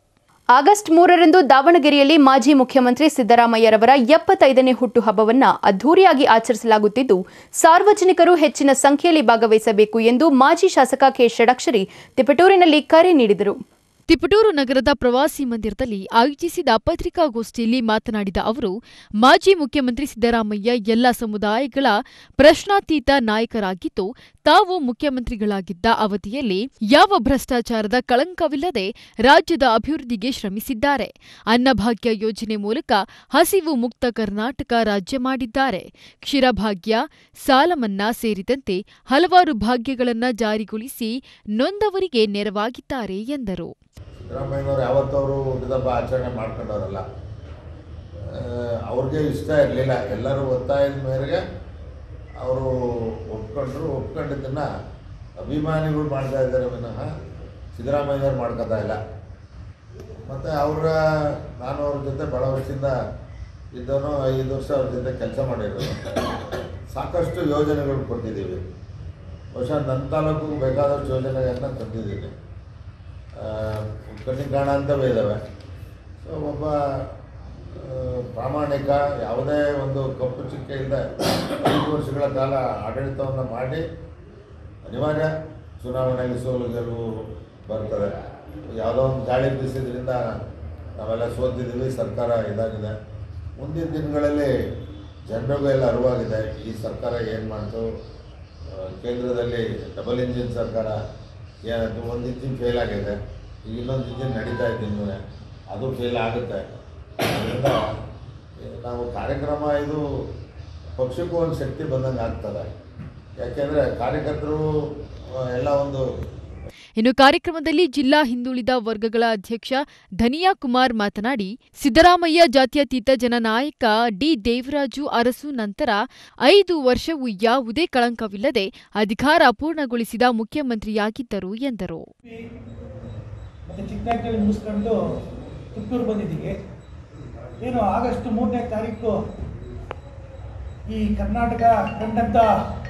[SPEAKER 1] ಆಗಸ್ಟ್ ಮೂರರಂದು ದಾವಣಗೆರೆಯಲ್ಲಿ ಮಾಜಿ ಮುಖ್ಯಮಂತ್ರಿ ಸಿದ್ದರಾಮಯ್ಯರವರ ಎಪ್ಪತ್ತೈದನೇ ಹುಟ್ಟುಹಬ್ಬವನ್ನ ಅದ್ದೂರಿಯಾಗಿ ಆಚರಿಸಲಾಗುತ್ತಿದ್ದು ಸಾರ್ವಜನಿಕರು ಹೆಚ್ಚಿನ ಸಂಖ್ಯೆಯಲ್ಲಿ ಭಾಗವಹಿಸಬೇಕು ಎಂದು ಮಾಜಿ ಶಾಸಕ ಕೆ ಷಡಕ್ಷರಿ ತಿಪಟೂರಿನಲ್ಲಿ ಕರೆ ನೀಡಿದರು
[SPEAKER 3] ತಿಪಟೂರು ನಗರದ ಪ್ರವಾಸಿ ಮಂದಿರದಲ್ಲಿ ಆಯೋಜಿಸಿದ ಪತ್ರಿಕಾಗೋಷ್ಠಿಯಲ್ಲಿ ಮಾತನಾಡಿದ ಅವರು ಮಾಜಿ ಮುಖ್ಯಮಂತ್ರಿ ಸಿದ್ದರಾಮಯ್ಯ ಎಲ್ಲ ಸಮುದಾಯಗಳ ಪ್ರಶ್ನಾತೀತ ನಾಯಕರಾಗಿದ್ದು ತಾವು ಮುಖ್ಯಮಂತ್ರಿಗಳಾಗಿದ್ದ ಅವಧಿಯಲ್ಲಿ ಯಾವ ಭ್ರಷ್ಟಾಚಾರದ ಕಳಂಕವಿಲ್ಲದೆ ರಾಜ್ಯದ ಅಭಿವೃದ್ಧಿಗೆ ಶ್ರಮಿಸಿದ್ದಾರೆ ಅನ್ನಭಾಗ್ಯ ಯೋಜನೆ ಮೂಲಕ ಹಸಿವು ಮುಕ್ತ ಕರ್ನಾಟಕ ರಾಜ್ಯ ಮಾಡಿದ್ದಾರೆ ಕ್ಷೀರಭಾಗ್ಯ ಸಾಲ ಮನ್ನಾ ಸೇರಿದಂತೆ ಹಲವಾರು ಭಾಗ್ಯಗಳನ್ನು ಜಾರಿಗೊಳಿಸಿ ನೊಂದವರಿಗೆ ನೆರವಾಗಿದ್ದಾರೆ ಎಂದರು
[SPEAKER 12] ಸಿದ್ದರಾಮಯ್ಯನವ್ರು ಯಾವತ್ತವರು ಹುಟ್ಟಿದಬ್ಬ ಆಚರಣೆ ಮಾಡ್ಕೊಂಡವರಲ್ಲ ಆ, ಅವ್ರಿಗೆ ಇಷ್ಟ ಇರಲಿಲ್ಲ ಎಲ್ಲರೂ ಒತ್ತಾಯದ ಮೇರೆಗೆ ಅವರು ಒಪ್ಕೊಂಡ್ರು ಒಪ್ಕೊಂಡಿದ್ದನ್ನು ಅಭಿಮಾನಿಗಳು ಮಾಡ್ತಾ ಇದ್ದಾರೆ ವಿನಃ ಸಿದ್ದರಾಮಯ್ಯವ್ರು ಮಾಡ್ಕೋತಾ ಇಲ್ಲ ಮತ್ತು ಅವರ ನಾನು ಅವ್ರ ಜೊತೆ ಭಾಳ ವರ್ಷದಿಂದ ಇದ್ದವನು ಐದು ವರ್ಷ ಅವ್ರ ಜೊತೆ ಕೆಲಸ ಮಾಡಿರೋದು ಸಾಕಷ್ಟು ಯೋಜನೆಗಳು ಕೊಟ್ಟಿದ್ದೀವಿ ಬಹುಶಃ ನನ್ನ ತಾಲೂಕಿಗೆ ಬೇಕಾದಷ್ಟು ಯೋಜನೆಗಳನ್ನ ತಂದಿದ್ದೀನಿ ಆ, ಕಣ್ಣಿಗೆ ಕಾಣಂತವೇ ಇದ್ದಾವೆ ಸೊ ಒಬ್ಬ ಆ, ಪ್ರಾಮಾಣಿಕ ಯಾವುದೇ ಒಂದು ಕಪ್ಪು ಚಿಕ್ಕೆ ಇಲ್ಲದೆ ಐದು ವರ್ಷಗಳ ಕಾಲ ಆಡಳಿತವನ್ನು ಮಾಡಿ ಅನಿವಾರ್ಯ ಚುನಾವಣೆಯಲ್ಲಿ ಸೋಲು ಗೆಲುವು ಬರ್ತದೆ ಯಾವುದೋ ಒಂದು ಗಾಳಿ ಬೀಸಿದ್ರಿಂದ ನಾವೆಲ್ಲ ಸೋತಿದ್ದೀವಿ ಸರ್ಕಾರ ಇದಾಗಿದೆ ಮುಂದಿನ ದಿನಗಳಲ್ಲಿ ಜನರಿಗೂ ಎಲ್ಲ ಅರಿವಾಗಿದೆ ಈ ಸರ್ಕಾರ ಏನು ಮಾಡ್ತು ಆ, ಕೇಂದ್ರದಲ್ಲಿ ಡಬಲ್ ಇಂಜಿನ್ ಸರ್ಕಾರ ಏನಾಯ್ತು ಒಂದು ಇಂಜಿನ್ ಫೇಲ್ ಆಗಿದೆ ಈಗ ಇನ್ನೊಂದು ಇಂಜಿನ್ ನಡೀತಾ ಇದೆ ಇನ್ನೂ ಅದು ಫೇಲ್ ಆಗುತ್ತೆ ಅದರಿಂದ ನಾವು ಕಾರ್ಯಕ್ರಮ ಇದು ಪಕ್ಷಕ್ಕೂ ಒಂದು ಶಕ್ತಿ ಬಂದಂಗೆ ಆಗ್ತದೆ ಯಾಕೆಂದರೆ ಕಾರ್ಯಕರ್ತರು ಆ, ಎಲ್ಲ ಒಂದು
[SPEAKER 3] ಇನ್ನು ಕಾರ್ಯಕ್ರಮದಲ್ಲಿ ಜಿಲ್ಲಾ ಹಿಂದುಳಿದ ವರ್ಗಗಳ ಅಧ್ಯಕ್ಷ ಧನಿಯಾ ಕುಮಾರ್ ಮಾತನಾಡಿ ಸಿದ್ದರಾಮಯ್ಯ ಜಾತ್ಯತೀತ ಜನನಾಯಕ ಡಿ ದೇವರಾಜು ಅರಸು ನಂತರ ಐದು ವರ್ಷವೂ ಯಾವುದೇ ಕಳಂಕವಿಲ್ಲದೆ ಅಧಿಕಾರ ಪೂರ್ಣಗೊಳಿಸಿದ ಮುಖ್ಯಮಂತ್ರಿಯಾಗಿದ್ದರು ಎಂದರು
[SPEAKER 7] ಮತ್ತು ಚಿಕ್ಕನಾಗ್ನಲ್ಲಿ ಮುಗಿಸ್ಕೊಂಡು ತುಮಕೂರು ಬಂದಿದ್ದೀವಿ ಏನು ಆಗಸ್ಟ್ ಮೂರನೇ ತಾರೀಕು ಈ ಕರ್ನಾಟಕ ಕಂಡಂಥ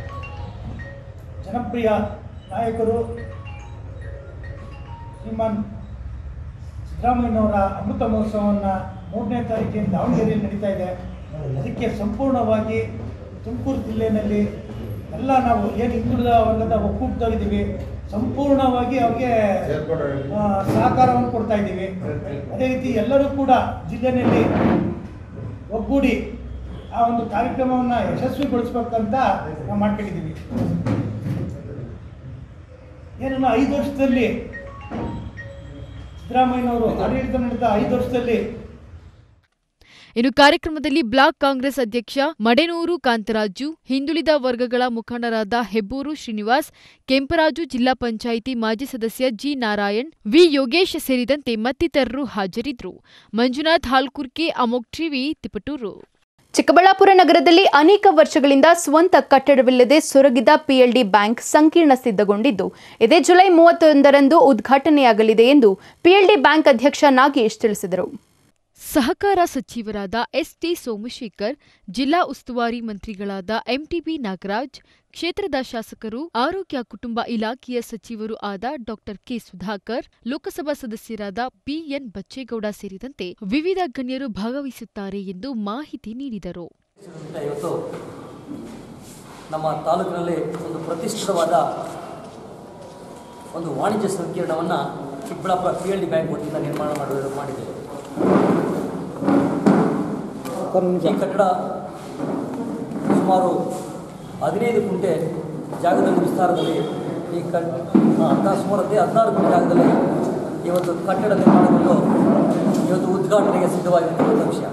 [SPEAKER 7] ಜನಪ್ರಿಯ ನಾಯಕರು ಶ್ರೀಮಾನ್ ಸಿದ್ದರಾಮಯ್ಯನವರ ಅಮೃತ ಮಹೋತ್ಸವವನ್ನು ಮೂರನೇ ತಾರೀಕಿನ ದಾವಣಗೆರೆಯಲ್ಲಿ ನಡೀತಾ ಇದೆ ಅದಕ್ಕೆ ಸಂಪೂರ್ಣವಾಗಿ ತುಮಕೂರು ಜಿಲ್ಲೆಯಲ್ಲಿ ಎಲ್ಲ ನಾವು ಏನು ಹಿಂದುಳಿದ ವರ್ಗದ ಒಕ್ಕೂಟದಲ್ಲಿದ್ದೀವಿ ಸಂಪೂರ್ಣವಾಗಿ ಅವ್ರಿಗೆ ಆ, ಸಹಕಾರವನ್ನು ಕೊಡ್ತಾ ಇದ್ದೀವಿ ಅದೇ ರೀತಿ ಎಲ್ಲರೂ ಕೂಡ ಜಿಲ್ಲೆಯಲ್ಲಿ ಒಗ್ಗೂಡಿ ಆ ಒಂದು ಕಾರ್ಯಕ್ರಮವನ್ನು ಯಶಸ್ವಿಗೊಳಿಸ್ಬೇಕಂತ ನಾವು ಮಾಡ್ಕೊಂಡಿದ್ದೀವಿ ಏನನ್ನ ಐದು ವರ್ಷದಲ್ಲಿ ಸಿದ್ದರಾಮಯ್ಯನವರು ಆಡಳಿತ ನಡೆದ ಐದು ವರ್ಷದಲ್ಲಿ
[SPEAKER 3] ಇನ್ನು ಕಾರ್ಯಕ್ರಮದಲ್ಲಿ ಬ್ಲಾಕ್ ಕಾಂಗ್ರೆಸ್ ಅಧ್ಯಕ್ಷ ಮಡೆನೂರು ಕಾಂತರಾಜು ಹಿಂದುಳಿದ ವರ್ಗಗಳ ಮುಖಂಡರಾದ ಹೆಬ್ಬೂರು ಶ್ರೀನಿವಾಸ್ ಕೆಂಪರಾಜು ಜಿಲ್ಲಾ ಪಂಚಾಯಿತಿ ಮಾಜಿ ಸದಸ್ಯ ಜಿ ನಾರಾಯಣ್ ವಿ ಯೋಗೇಶ್ ಸೇರಿದಂತೆ ಮತ್ತಿತರರು ಹಾಜರಿದ್ದರು ಮಂಜುನಾಥ್ ಹಾಲ್ಕುರ್ಕೆ ಅಮೋಕ್ ಟಿವಿ ತಿಪಟೂರು
[SPEAKER 1] ಚಿಕ್ಕಬಳ್ಳಾಪುರ ನಗರದಲ್ಲಿ ಅನೇಕ ವರ್ಷಗಳಿಂದ ಸ್ವಂತ ಕಟ್ಟಡವಿಲ್ಲದೆ ಸೊರಗಿದ ಪಿಎಲ್ಡಿ ಬ್ಯಾಂಕ್ ಸಂಕೀರ್ಣ ಸಿದ್ಧಗೊಂಡಿದ್ದು ಇದೇ ಜುಲೈ ಮೂವತ್ತೊಂದರಂದು ಉದ್ಘಾಟನೆಯಾಗಲಿದೆ ಎಂದು ಪಿಎಲ್ಡಿ ಬ್ಯಾಂಕ್ ಅಧ್ಯಕ್ಷ ನಾಗೇಶ್ ತಿಳಿಸಿದರು
[SPEAKER 3] ಸಹಕಾರ ಸಚಿವರಾದ ಎಸ್ಟಿ ಸೋಮಶೇಖರ್ ಜಿಲ್ಲಾ ಉಸ್ತುವಾರಿ ಮಂತ್ರಿಗಳಾದ ಎಂಟಿಬಿ ನಾಗರಾಜ್ ಕ್ಷೇತ್ರದ ಶಾಸಕರು ಆರೋಗ್ಯ ಕುಟುಂಬ ಇಲಾಖೆಯ ಸಚಿವರು ಆದ ಡಾಕ್ಟರ್ ಕೆ ಸುಧಾಕರ್ ಲೋಕಸಭಾ ಸದಸ್ಯರಾದ ಬಿಎನ್ ಬಚ್ಚೇಗೌಡ ಸೇರಿದಂತೆ ವಿವಿಧ ಗಣ್ಯರು ಭಾಗವಹಿಸುತ್ತಾರೆ ಎಂದು ಮಾಹಿತಿ ನೀಡಿದರು
[SPEAKER 13] ಇವತ್ತು ನಮ್ಮ ತಾಲೂಕಿನಲ್ಲಿ ಒಂದು ಪ್ರತಿಷ್ಠಿತವಾದ ಒಂದು ವಾಣಿಜ್ಯ ಸಂಕೀರ್ಣವನ್ನು Chikkaballapur P L D bank ವತಿಯಿಂದ ನಿರ್ಮಾಣ ಮಾಡುವ ಮಾಡಿದ್ದೇವೆ ಈ ಕಟ್ಟಡ ಸುಮಾರು ಹದಿನೈದು ಕುಂಟೆ ಜಾಗದಲ್ಲಿ ವಿಸ್ತಾರದಲ್ಲಿ ಈ ಕಟ್ ಹದಿನಾರು ಸುಮಾರು ಹದಿನೈದು ಹದಿನಾರು ಕುಂಟೆ ಜಾಗದಲ್ಲಿ ಇವತ್ತು ಕಟ್ಟಡ ನಿರ್ಮಾಣಗೊಂಡು ಇವತ್ತು ಉದ್ಘಾಟನೆಗೆ ಸಿದ್ಧವಾಗಿರ್ತಕ್ಕಂಥ ವಿಷಯ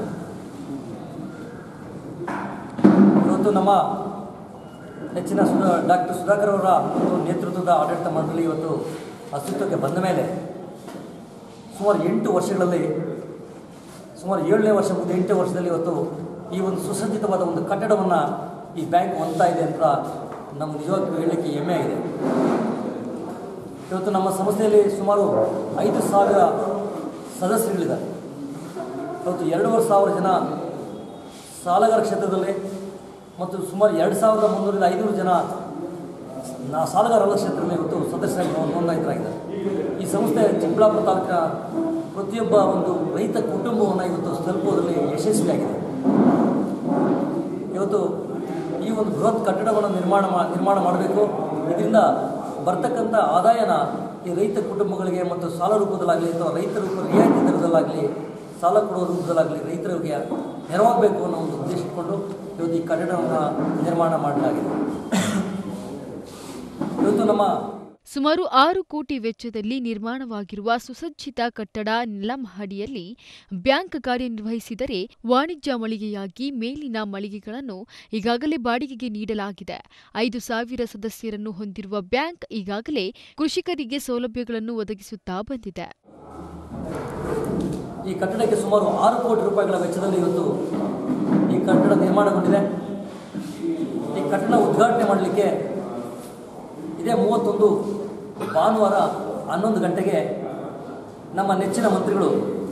[SPEAKER 13] ಇವತ್ತು ನಮ್ಮ ನೆಚ್ಚಿನ ಸುಧಾ ಡಾಕ್ಟರ್ ಸುಧಾಕರ್ ಅವರ ಒಂದು ನೇತೃತ್ವದ ಆಡಳಿತ ಮಂಡಳಿ ಇವತ್ತು ಅಸ್ತಿತ್ವಕ್ಕೆ ಬಂದ ಮೇಲೆ ಸುಮಾರು ಎಂಟು ವರ್ಷಗಳಲ್ಲಿ ಸುಮಾರು ಏಳನೇ ವರ್ಷ ಮುಗಿದ ಎಂಟನೇ ವರ್ಷದಲ್ಲಿ ಇವತ್ತು ಈ ಒಂದು ಸುಸಜ್ಜಿತವಾದ ಒಂದು ಕಟ್ಟಡವನ್ನು ಈ ಬ್ಯಾಂಕ್ ಹೊಂದ್ತಾ ಇದೆ ಅಂತ ನಮ್ಗೆ ನಿಜವಾಗಿಯೂ ಹೇಳಲಿಕ್ಕೆ ಹೆಮ್ಮೆ ಆಗಿದೆ ಇವತ್ತು ನಮ್ಮ ಸಂಸ್ಥೆಯಲ್ಲಿ ಸುಮಾರು ಐದು ಸಾವಿರ ಸದಸ್ಯರುಗಳಿದ್ದಾರೆ ಇವತ್ತು ಎರಡೂವರೆ ಸಾವಿರ ಜನ ಸಾಲಗಾರ ಕ್ಷೇತ್ರದಲ್ಲಿ ಮತ್ತು ಸುಮಾರು ಎರಡು ಸಾವಿರದ ಮುನ್ನೂರಿಂದ ಐನೂರು ಜನ ನಾ ಸಾಲಗಾರರ ಕ್ಷೇತ್ರದಲ್ಲಿ ಇವತ್ತು ಸದಸ್ಯರಾಗಿ ನೋ- ನೋಂದಾಯಿತರಾಗಿದ್ದಾರೆ ಈ ಸಂಸ್ಥೆ ಚಿಕ್ಕಬಳ್ಳಾಪುರ ತಾಲೂಕಿನ ಪ್ರತಿಯೊಬ್ಬ ಒಂದು ರೈತ ಕುಟುಂಬವನ್ನು ಇವತ್ತು ತಲುಪುವುದರಲ್ಲಿ ಯಶಸ್ವಿಯಾಗಿದೆ ಇವತ್ತು ಈ ಒಂದು ಬೃಹತ್ ಕಟ್ಟಡವನ್ನು ನಿರ್ಮಾಣ ಮಾ ನಿರ್ಮಾಣ ಮಾಡಬೇಕು ಇದರಿಂದ ಬರ್ತಕ್ಕಂಥ ಆದಾಯನ ಈ ರೈತ ಕುಟುಂಬಗಳಿಗೆ ಮತ್ತು ಸಾಲ ರೂಪದಲ್ಲಾಗಲಿ ಅಥವಾ ರೈತ ರೂಪ ರಿಯಾಯಿತಿ ದರದಲ್ಲಾಗಲಿ ಸಾಲ ಕೊಡುವ ರೂಪದಲ್ಲಾಗಲಿ ರೈತರಿಗೆ ನೆರವಾಗಬೇಕು ಅನ್ನೋ ಒಂದು ಉದ್ದೇಶ ಇಟ್ಕೊಂಡು ಇವತ್ತು ಈ ಕಟ್ಟಡವನ್ನು ನಿರ್ಮಾಣ ಮಾಡಲಾಗಿದೆ ಇವತ್ತು ನಮ್ಮ
[SPEAKER 3] ಸುಮಾರು ಆರು ಕೋಟಿ ವೆಚ್ಚದಲ್ಲಿ ನಿರ್ಮಾಣವಾಗಿರುವ ಸುಸಜ್ಜಿತ ಕಟ್ಟಡ ನೆಲಮಹಡಿಯಲ್ಲಿ ಬ್ಯಾಂಕ್ ಕಾರ್ಯನಿರ್ವಹಿಸಿದರೆ ವಾಣಿಜ್ಯ ಮಳಿಗೆಯಾಗಿ ಮೇಲಿನ ಮಳಿಗೆಗಳನ್ನು ಈಗಾಗಲೇ ಬಾಡಿಗೆಗೆ ನೀಡಲಾಗಿದೆ ಐದು ಸಾವಿರ ಸದಸ್ಯರನ್ನು ಹೊಂದಿರುವ ಬ್ಯಾಂಕ್ ಈಗಾಗಲೇ ಕೃಷಿಕರಿಗೆ ಸೌಲಭ್ಯಗಳನ್ನು ಒದಗಿಸುತ್ತಾ ಬಂದಿದೆ
[SPEAKER 13] ಈ ಕಟ್ಟಡಕ್ಕೆ ಸುಮಾರು ಆರು ಕೋಟಿ ರೂಪಾಯಿಗಳ ವೆಚ್ಚದಲ್ಲಿ ಇವತ್ತು ಈ ಕಟ್ಟಡ ನಿರ್ಮಾಣಗೊಂಡಿದೆ ಈ ಕಟ್ಟಡ ಉದ್ಘಾಟನೆ ಮಾಡಲಿಕ್ಕೆ ಇದೇ ಮೂವತ್ತೊಂದು ಭಾನುವಾರ ಹನ್ನೊಂದು ಗಂಟೆಗೆ ನಮ್ಮ ನೆಚ್ಚಿನ ಮಂತ್ರಿಗಳು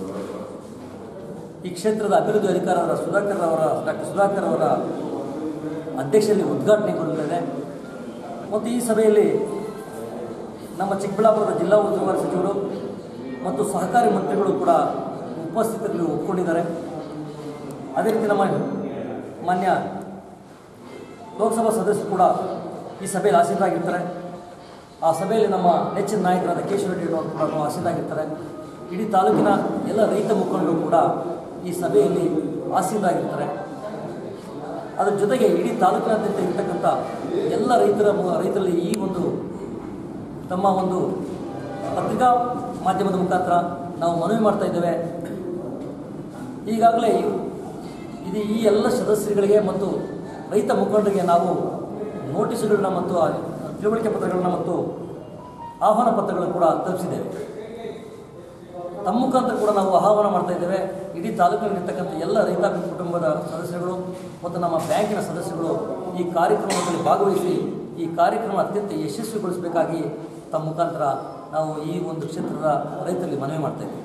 [SPEAKER 13] ಈ ಕ್ಷೇತ್ರದ ಅಭಿವೃದ್ಧಿ ಅಧಿಕಾರದ ಸುಧಾಕರ್ ಅವರ ಡಾಕ್ಟರ್ ಸುಧಾಕರ್ ಅವರ ಅಧ್ಯಕ್ಷತೆಯಲ್ಲಿ ಉದ್ಘಾಟನೆಗೊಳ್ಳಲಿದೆ ಮತ್ತು ಈ ಸಭೆಯಲ್ಲಿ ನಮ್ಮ ಚಿಕ್ಕಬಳ್ಳಾಪುರದ ಜಿಲ್ಲಾ ಉಸ್ತುವಾರಿ ಸಚಿವರು ಮತ್ತು ಸಹಕಾರಿ ಮಂತ್ರಿಗಳು ಕೂಡ ಉಪಸ್ಥಿತರಲ್ಲಿ ಒಪ್ಕೊಂಡಿದ್ದಾರೆ ಅದೇ ರೀತಿ ನಮ್ಮ ಮಾನ್ಯ ಲೋಕಸಭಾ ಸದಸ್ಯರು ಕೂಡ ಈ ಸಭೆಯಲ್ಲಿ ಆಸೀನರಾಗಿರ್ತಾರೆ ಆ ಸಭೆಯಲ್ಲಿ ನಮ್ಮ ನೆಚ್ಚಿನ ನಾಯಕರಾದ ಕೇಶವ ರೆಡ್ಡಿ ಅವರು ಕೂಡ ಆಸೀನರಾಗಿರ್ತಾರೆ ಇಡೀ ತಾಲೂಕಿನ ಎಲ್ಲ ರೈತ ಮುಖಂಡರು ಕೂಡ ಈ ಸಭೆಯಲ್ಲಿ ಆಸೀನರಾಗಿರ್ತಾರೆ ಅದರ ಜೊತೆಗೆ ಇಡೀ ತಾಲೂಕಿನಾದ್ಯಂತ ಇರ್ತಕ್ಕಂಥ ಎಲ್ಲ ರೈತರ ಮು- ರೈತರಲ್ಲಿ ಈ ಒಂದು ತಮ್ಮ ಒಂದು ಪತ್ರಿಕಾ ಮಾಧ್ಯಮದ ಮುಖಾಂತರ ನಾವು ಮನವಿ ಮಾಡ್ತಾ ಇದ್ದೇವೆ ಈಗಾಗಲೇ ಇದು ಈ ಎಲ್ಲ ಸದಸ್ಯರುಗಳಿಗೆ ಮತ್ತು ರೈತ ಮುಖಂಡರಿಗೆ ನಾವು ನೋಟಿಸ್ಗಳನ್ನ ಮತ್ತು ಆ ತಿಳುವಳಿಕೆ ಪತ್ರಗಳನ್ನ ಮತ್ತು ಆಹ್ವಾನ ಪತ್ರಗಳನ್ನು ಕೂಡ ತಲುಪಿಸಿದ್ದೇವೆ ತಮ್ಮ ಮುಖಾಂತರ ಕೂಡ ನಾವು ಆಹ್ವಾನ ಮಾಡ್ತಾ ಇದ್ದೇವೆ ಇಡೀ ತಾಲೂಕಿನಲ್ಲಿರ್ತಕ್ಕಂಥ ಎಲ್ಲ ರೈತಾಪಿ ಕುಟುಂಬದ ಸದಸ್ಯರುಗಳು ಮತ್ತು ನಮ್ಮ ಬ್ಯಾಂಕಿನ ಸದಸ್ಯರುಗಳು ಈ ಕಾರ್ಯಕ್ರಮದಲ್ಲಿ ಭಾಗವಹಿಸಿ ಈ ಕಾರ್ಯಕ್ರಮ ಅತ್ಯಂತ ಯಶಸ್ವಿಗೊಳಿಸಬೇಕಾಗಿ ತಮ್ಮ ಮುಖಾಂತರ ನಾವು ಈ ಒಂದು ಕ್ಷೇತ್ರದ ರೈತರಲ್ಲಿ ಮನವಿ ಮಾಡ್ತಾ ಇದ್ದೇವೆ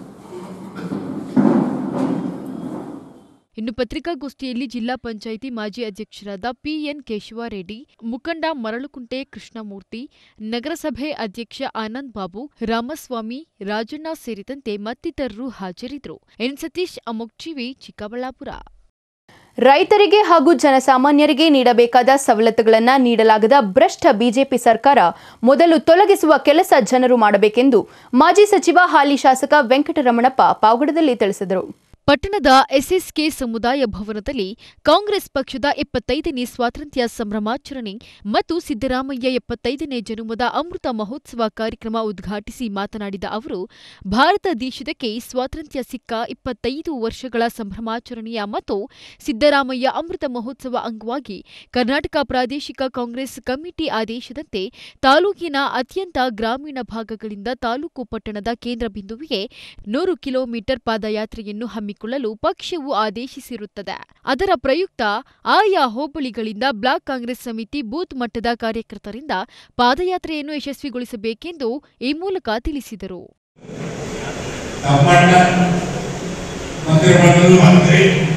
[SPEAKER 3] ಇನ್ನು ಪತ್ರಿಕಾಗೋಷ್ಠಿಯಲ್ಲಿ ಜಿಲ್ಲಾ ಪಂಚಾಯಿತಿ ಮಾಜಿ ಅಧ್ಯಕ್ಷರಾದ ಪಿಎನ್ ಕೇಶವರೆಡ್ಡಿ ಮುಖಂಡ ಮರಳುಕುಂಟೆ ಕೃಷ್ಣಮೂರ್ತಿ ನಗರಸಭೆ ಅಧ್ಯಕ್ಷ ಆನಂದ್ ಬಾಬು ರಾಮಸ್ವಾಮಿ ರಾಜಣ್ಣ ಸೇರಿದಂತೆ ಮತ್ತಿತರರು ಹಾಜರಿದ್ದರು ಎನ್ ಸತೀಶ್ ಅಮೋಕ್ಚಿವಿ ಚಿಕ್ಕಬಳ್ಳಾಪುರ
[SPEAKER 1] ರೈತರಿಗೆ ಹಾಗೂ ಜನಸಾಮಾನ್ಯರಿಗೆ ನೀಡಬೇಕಾದ ಸವಲತ್ತುಗಳನ್ನು ನೀಡಲಾಗದ ಭ್ರಷ್ಟ ಬಿಜೆಪಿ ಸರ್ಕಾರ ಮೊದಲು ತೊಲಗಿಸುವ ಕೆಲಸ ಜನರು ಮಾಡಬೇಕೆಂದು ಮಾಜಿ ಸಚಿವ ಹಾಲಿ ಶಾಸಕ ವೆಂಕಟರಮಣಪ್ಪ ಪಾವಗಡದಲ್ಲಿ ತಿಳಿಸಿದರು
[SPEAKER 3] ಪಟ್ಟಣದ ಎಸ್ಎಸ್ಕೆ ಸಮುದಾಯ ಭವನದಲ್ಲಿ ಕಾಂಗ್ರೆಸ್ ಪಕ್ಷದ ಎಪ್ಪತ್ತೈದನೇ ಸ್ವಾತಂತ್ರ್ಯ ಸಂಭ್ರಮಾಚರಣೆ ಮತ್ತು ಸಿದ್ದರಾಮಯ್ಯ ಎಪ್ಪತ್ತೈದನೇ ಜನುಮದ ಅಮೃತ ಮಹೋತ್ಸವ ಕಾರ್ಯಕ್ರಮ ಉದ್ಘಾಟಿಸಿ ಮಾತನಾಡಿದ ಅವರು ಭಾರತ ದೇಶದಕ್ಕೆ ಸ್ವಾತಂತ್ರ್ಯ ಸಿಕ್ಕ ಇಪ್ಪತ್ತೈದು ವರ್ಷಗಳ ಸಂಭ್ರಮಾಚರಣೆಯ ಮತ್ತು ಸಿದ್ದರಾಮಯ್ಯ ಅಮೃತ ಮಹೋತ್ಸವ ಅಂಗವಾಗಿ ಕರ್ನಾಟಕ ಪ್ರಾದೇಶಿಕ ಕಾಂಗ್ರೆಸ್ ಕಮಿಟಿ ಆದೇಶದಂತೆ ತಾಲೂಕಿನ ಅತ್ಯಂತ ಗ್ರಾಮೀಣ ಭಾಗಗಳಿಂದ ತಾಲೂಕು ಪಟ್ಟಣದ ಕೇಂದ್ರ ಬಿಂದುವಿಗೆ ನೂರು ಕಿಲೋಮೀಟರ್ ಪಾದಯಾತ್ರೆಯನ್ನು ಹಮ್ಮಿಕೊಳ್ಳಲು ಪಕ್ಷವು ಆದೇಶಿಸಿರುತ್ತದೆ ಅದರ ಪ್ರಯುಕ್ತ ಆಯಾ ಹೋಬಳಿಗಳಿಂದ ಬ್ಲಾಕ್ ಕಾಂಗ್ರೆಸ್ ಸಮಿತಿ ಬೂತ್ ಮಟ್ಟದ ಕಾರ್ಯಕರ್ತರಿಂದ ಪಾದಯಾತ್ರೆಯನ್ನು ಯಶಸ್ವಿಗೊಳಿಸಬೇಕೆಂದು ಈ ಮೂಲಕ ತಿಳಿಸಿದರು
[SPEAKER 14] ತಮ್ಮಣ್ಣ ಮಂತ್ರಿಮಂಡಲ ಮಂತ್ರಿ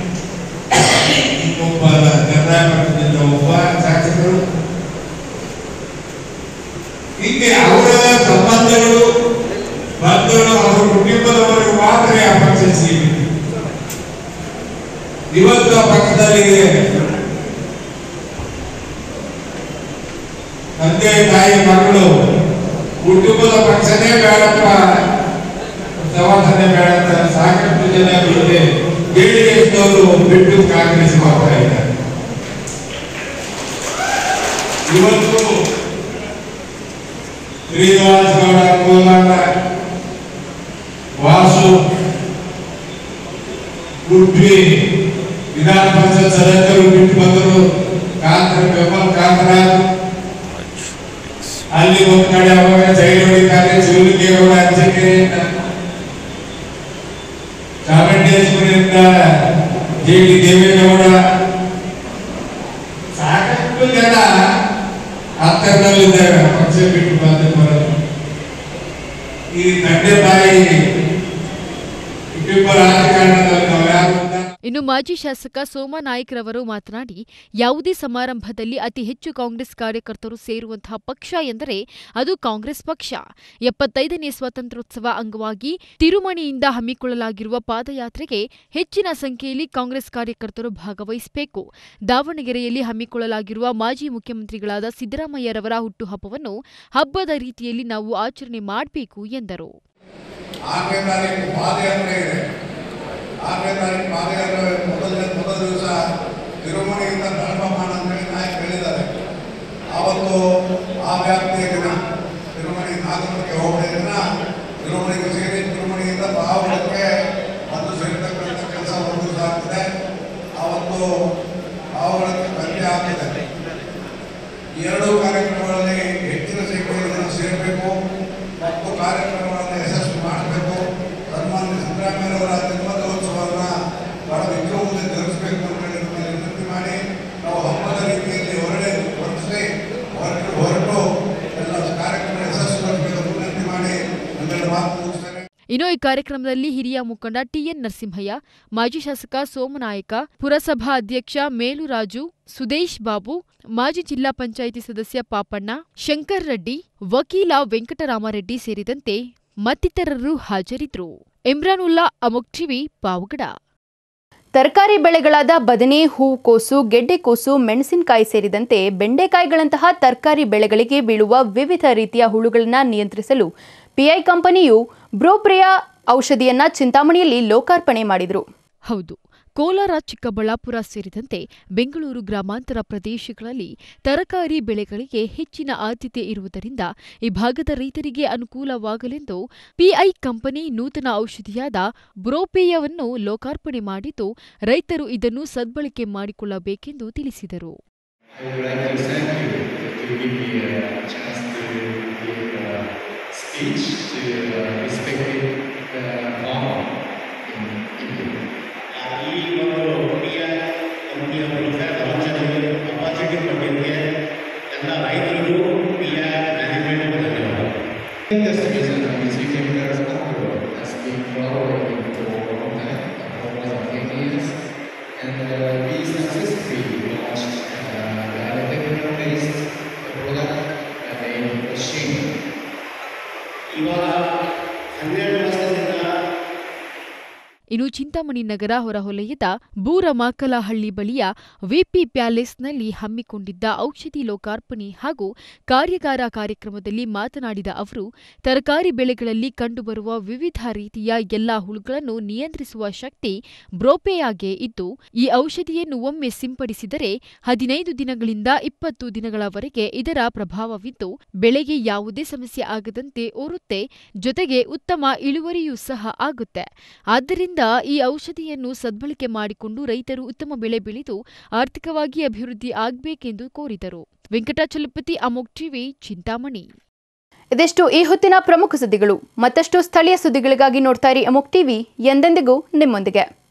[SPEAKER 14] ಒಬ್ಬ ಕರ್ನಾಟಕದಿಂದ ಒಬ್ಬ ಶಾಸಕರು ಹೀಗೆ ಅವರ ಸಂಬಂಧಗಳು ಬಂಧುಗಳು ಅವರ ಕುಟುಂಬದವರಿಗೆ ಮಾತ್ರ ಆ ಪಕ್ಷ ಸೀಮಿತ ಇವತ್ತು ಆ ಪಕ್ಷದಲ್ಲಿ ತಂದೆ ತಾಯಿ ಮಕ್ಕಳು ಕುಟುಂಬದ ಪಕ್ಷನೇ ಬೇಡಪ್ಪ ಸಮರ್ಥನೆ ಬೇಡ ಅಂತ ಸಾಕಷ್ಟು ಜನ ಇಲ್ಲಿ ಜೆಡಿಎಸ್ನವರು ಬಿಟ್ಟು ಕಾಂಗ್ರೆಸ್ ಹೋಗ್ತಾ ಇದ್ದಾರೆ ಇವತ್ತು ಶ್ರೀನಿವಾಸ ಗೌಡ ಕೋಲಾರ ವಾಸು ಉಡುಪಿ ವಿಧಾನ ಪರಿಷತ್ ಸದಸ್ಯರು ಬಿಟ್ಟು ಬಂದರು ಕಾಂತರ ಬೆಂಬಲ ಕಾಂತರಾಜ್ ಅಲ್ಲಿ ಒಂದು ಕಡೆ ಅವಾಗ ಜೈಲು ಹೊಡಿತಾರೆ ಶಿವಲಿಂಗೇಗೌಡ ಅರ್ಜಕೆರೆಯಿಂದ ಚಾಮುಂಡೇಶ್ವರಿಯಿಂದ ಜೆ ಡಿ ದೇವೇಗೌಡ ಸಾಕಷ್ಟು ಜನ ಅಂತರದಲ್ಲಿದ್ದಾರೆ ಪಕ್ಷ ಬಿಟ್ಟು ಬಂದು ಬರೋದು ಈ ತಂದೆ ತಾಯಿ ಕುಟುಂಬ ರಾಜಕಾರಣದಲ್ಲಿ ನಾವು ಯಾರು ಅಂತ
[SPEAKER 3] ಇನ್ನು ಮಾಜಿ ಶಾಸಕ ಸೋಮಾ ನಾಯ್ಕರವರು ಮಾತನಾಡಿ ಯಾವುದೇ ಸಮಾರಂಭದಲ್ಲಿ ಅತಿ ಹೆಚ್ಚು ಕಾಂಗ್ರೆಸ್ ಕಾರ್ಯಕರ್ತರು ಸೇರುವಂತಹ ಪಕ್ಷ ಎಂದರೆ ಅದು ಕಾಂಗ್ರೆಸ್ ಪಕ್ಷ ಎಪ್ಪತ್ತೈದನೇ ಸ್ವಾತಂತ್ರ್ಯೋತ್ಸವ ಅಂಗವಾಗಿ ತಿರುಮಣಿಯಿಂದ ಹಮ್ಮಿಕೊಳ್ಳಲಾಗಿರುವ ಪಾದಯಾತ್ರೆಗೆ ಹೆಚ್ಚಿನ ಸಂಖ್ಯೆಯಲ್ಲಿ ಕಾಂಗ್ರೆಸ್ ಕಾರ್ಯಕರ್ತರು ಭಾಗವಹಿಸಬೇಕು ದಾವಣಗೆರೆಯಲ್ಲಿ ಹಮ್ಮಿಕೊಳ್ಳಲಾಗಿರುವ ಮಾಜಿ ಮುಖ್ಯಮಂತ್ರಿಗಳಾದ ಸಿದ್ದರಾಮಯ್ಯರವರ ಹುಟ್ಟುಹಬ್ಬವನ್ನು ಹಬ್ಬದ ರೀತಿಯಲ್ಲಿ ನಾವು ಆಚರಣೆ ಮಾಡಬೇಕು ಎಂದರು
[SPEAKER 14] ಆರನೇ ತಾರೀಕು ಪಾದಯಾತ್ರೆ ಇದೆ ಆರನೇ ತಾರೀಕು ಪಾದಯಾತ್ರೆ ಮೊದಲನೇ ಮೊದಲ ದಿವಸ ತಿರುಮಣಿಯಿಂದ ಧರ್ಮಮಾನ ಅಂತೇಳಿ ನಾಯಕ ಹೇಳಿದ್ದಾರೆ ಆವತ್ತು ಆ ವ್ಯಾಪ್ತಿಯ ದಿನ ತಿರುಮಣಿ ನಾಗಮಕ್ಕೆ ಹೋಗೋ ದಿನ ತಿರುಮಣಿಗೆ ಸೇರಿ ತಿರುಮಣಿಯಿಂದ ಬಾವುಟಕ್ಕೆ ಬಂದು ಸೇರ್ತಕ್ಕಂಥ ಕೆಲಸ ಒಂದು ದಿವಸ ಆಗ್ತದೆ ಆವತ್ತು ಬಾವುಟಕ್ಕೆ ಪಂದ್ಯ ಆಗ್ತದೆ ಈ ಎರಡೂ ಕಾರ್ಯಕ್ರಮಗಳಲ್ಲಿ ಹೆಚ್ಚಿನ ಸಂಖ್ಯೆಯಲ್ಲಿ ಜನ ಸೇರಬೇಕು ಮತ್ತು ಕಾರ್ಯಕ್ರಮಗಳನ್ನು ಯಶಸ್ವಿ ಮಾಡಬೇಕು ಸನ್ಮಾನ್ಯ ಸಿದ್ದರಾಮಯ್ಯರವರ ಜನ್ಮದಿನೋತ್ಸವವನ್ನು ಬಹಳ ವಿಜೃಂಭಣೆ ಜರುಗಿಸಬೇಕು ಅಂತ ಹೇಳಿ ನಿಮ್ಮಲ್ಲಿ ವಿನಂತಿ ಮಾಡಿ ನಾವು ಹಬ್ಬದ ರೀತಿಯಲ್ಲಿ ಹೊರಡೆ ಹೊರಡಿಸಿ ಹೊರಟು ಹೊರಟು ಎಲ್ಲ ಕಾರ್ಯಕ್ರಮ ಯಶಸ್ವಿಗೊಳಿಸಬೇಕು ಅಂತ ವಿನಂತಿ ಮಾಡಿ ನಮ್ಮೆಲ್ಲ ಮಾತು ಮುಗಿಸ್ತೇನೆ
[SPEAKER 3] ಇನ್ನು ಈ ಕಾರ್ಯಕ್ರಮದಲ್ಲಿ ಹಿರಿಯ ಮುಖಂಡ ಟಿಎನ್ ನರಸಿಂಹಯ್ಯ ಮಾಜಿ ಶಾಸಕ ಸೋಮನಾಯಕ ಪುರಸಭಾ ಅಧ್ಯಕ್ಷ ಮೇಲುರಾಜು ಸುದೇಶ್ ಬಾಬು ಮಾಜಿ ಜಿಲ್ಲಾ ಪಂಚಾಯಿತಿ ಸದಸ್ಯ ಪಾಪಣ್ಣ ಶಂಕರ್ ರೆಡ್ಡಿ ವಕೀಲ ವೆಂಕಟರಾಮರೆಡ್ಡಿ ಸೇರಿದಂತೆ ಮತ್ತಿತರರು ಹಾಜರಿದ್ದರು ಇಮ್ರಾನುಲ್ಲಾ ಅಮುಕ್ಟಿವಿ ಪಾವಗಡ
[SPEAKER 1] ತರಕಾರಿ ಬೆಳೆಗಳಾದ ಬದನೆ ಹೂಕೋಸು ಗೆಡ್ಡೆಕೋಸು ಮೆಣಸಿನಕಾಯಿ ಸೇರಿದಂತೆ ಬೆಂಡೆಕಾಯಿಗಳಂತಹ ತರಕಾರಿ ಬೆಳೆಗಳಿಗೆ ಬೀಳುವ ವಿವಿಧ ರೀತಿಯ ಹುಳುಗಳನ್ನು ನಿಯಂತ್ರಿಸಲು ಪಿಐ ಕಂಪನಿಯು ಬ್ರೋಪ್ರಿಯಾ ಔಷಧಿಯನ್ನ ಚಿಂತಾಮಣಿಯಲ್ಲಿ ಲೋಕಾರ್ಪಣೆ ಮಾಡಿದರು
[SPEAKER 3] ಹೌದು ಕೋಲಾರ ಚಿಕ್ಕಬಳ್ಳಾಪುರ ಸೇರಿದಂತೆ ಬೆಂಗಳೂರು ಗ್ರಾಮಾಂತರ ಪ್ರದೇಶಗಳಲ್ಲಿ ತರಕಾರಿ ಬೆಳೆಗಳಿಗೆ ಹೆಚ್ಚಿನ ಆದ್ಯತೆ ಇರುವುದರಿಂದ ಈ ಭಾಗದ ರೈತರಿಗೆ ಅನುಕೂಲವಾಗಲೆಂದು ಪಿಐ ಕಂಪನಿ ನೂತನ ಔಷಧಿಯಾದ ಬ್ರೋಪೇಯವನ್ನು ಲೋಕಾರ್ಪಣೆ ಮಾಡಿದ್ದು ರೈತರು ಇದನ್ನು ಸದ್ಬಳಕೆ ಮಾಡಿಕೊಳ್ಳಬೇಕೆಂದು ತಿಳಿಸಿದರು
[SPEAKER 15] I would like to thank you to give me a chance to give uh, speech to uh, respected uh, farmer in India.
[SPEAKER 16] ಈ ಒಂದು ಹುಡುಗಿಯ ಕಂಪನಿಯ ಮೂಲಕ ಲಾಂಚ್ ಅಪಾರ್ಚುನಿಟಿ ಕೊಟ್ಟಿದ್ದಕ್ಕೆ ಎಲ್ಲ ರೈತರಿಗೂ ಪಿಯ ಮ್ಯಾನೇಜ್ಮೆಂಟ್ ಧನ್ಯವಾದ
[SPEAKER 15] That's the reason I mean, we came there as Congo has been growing for a long time, for more than 10 years, and uh, we successfully launched uh, the electrical-based product uh, named Machine.
[SPEAKER 16] ಇವಾಗ ಹನ್ನೆರಡು ವರ್ಷದಿಂದ
[SPEAKER 3] ಇನ್ನು ಚಿಂತಾಮಣಿ ನಗರ ಹೊರವಲಯದ ಬೂರಮಾಕಲಹಳ್ಳಿ ಬಳಿಯ ವಿಪಿ ಪ್ಯಾಲೇಸ್ನಲ್ಲಿ ಹಮ್ಮಿಕೊಂಡಿದ್ದ ಔಷಧಿ ಲೋಕಾರ್ಪಣೆ ಹಾಗೂ ಕಾರ್ಯಾಗಾರ ಕಾರ್ಯಕ್ರಮದಲ್ಲಿ ಮಾತನಾಡಿದ ಅವರು ತರಕಾರಿ ಬೆಳೆಗಳಲ್ಲಿ ಕಂಡುಬರುವ ವಿವಿಧ ರೀತಿಯ ಎಲ್ಲಾ ಹುಳುಗಳನ್ನು ನಿಯಂತ್ರಿಸುವ ಶಕ್ತಿ ಬ್ರೋಪೆಯಾಗೆ ಇದ್ದು ಈ ಔಷಧಿಯನ್ನು ಒಮ್ಮೆ ಸಿಂಪಡಿಸಿದರೆ ಹದಿನೈದು ದಿನಗಳಿಂದ ಇಪ್ಪತ್ತು ದಿನಗಳವರೆಗೆ ಇದರ ಪ್ರಭಾವವಿದ್ದು ಬೆಳೆಗೆ ಯಾವುದೇ ಸಮಸ್ಯೆ ಆಗದಂತೆ ಓರುತ್ತೆ ಜೊತೆಗೆ ಉತ್ತಮ ಇಳುವರಿಯೂ ಸಹ ಆಗುತ್ತೆ ಆದ್ದರಿಂದ ಈ ಔಷಧಿಯನ್ನು ಸದ್ಬಳಕೆ ಮಾಡಿಕೊಂಡು ರೈತರು ಉತ್ತಮ ಬೆಳೆ ಬೆಳೆದು ಆರ್ಥಿಕವಾಗಿ ಅಭಿವೃದ್ಧಿ ಆಗಬೇಕೆಂದು ಕೋರಿದರು ವೆಂಕಟಾಚಲಪತಿ ಅಮೋಕ್ ಟಿವಿ ಚಿಂತಾಮಣಿ
[SPEAKER 1] ಇದಿಷ್ಟು ಈ ಹೊತ್ತಿನ ಪ್ರಮುಖ ಸುದ್ದಿಗಳು ಮತ್ತಷ್ಟು ಸ್ಥಳೀಯ ಸುದ್ದಿಗಳಿಗಾಗಿ ನೋಡ್ತಾ ಇರಿ ಅಮುಕ್ ಟಿವಿ ಎಂದೆಂದಿಗೂ ನಿಮ್ಮೊಂದಿಗೆ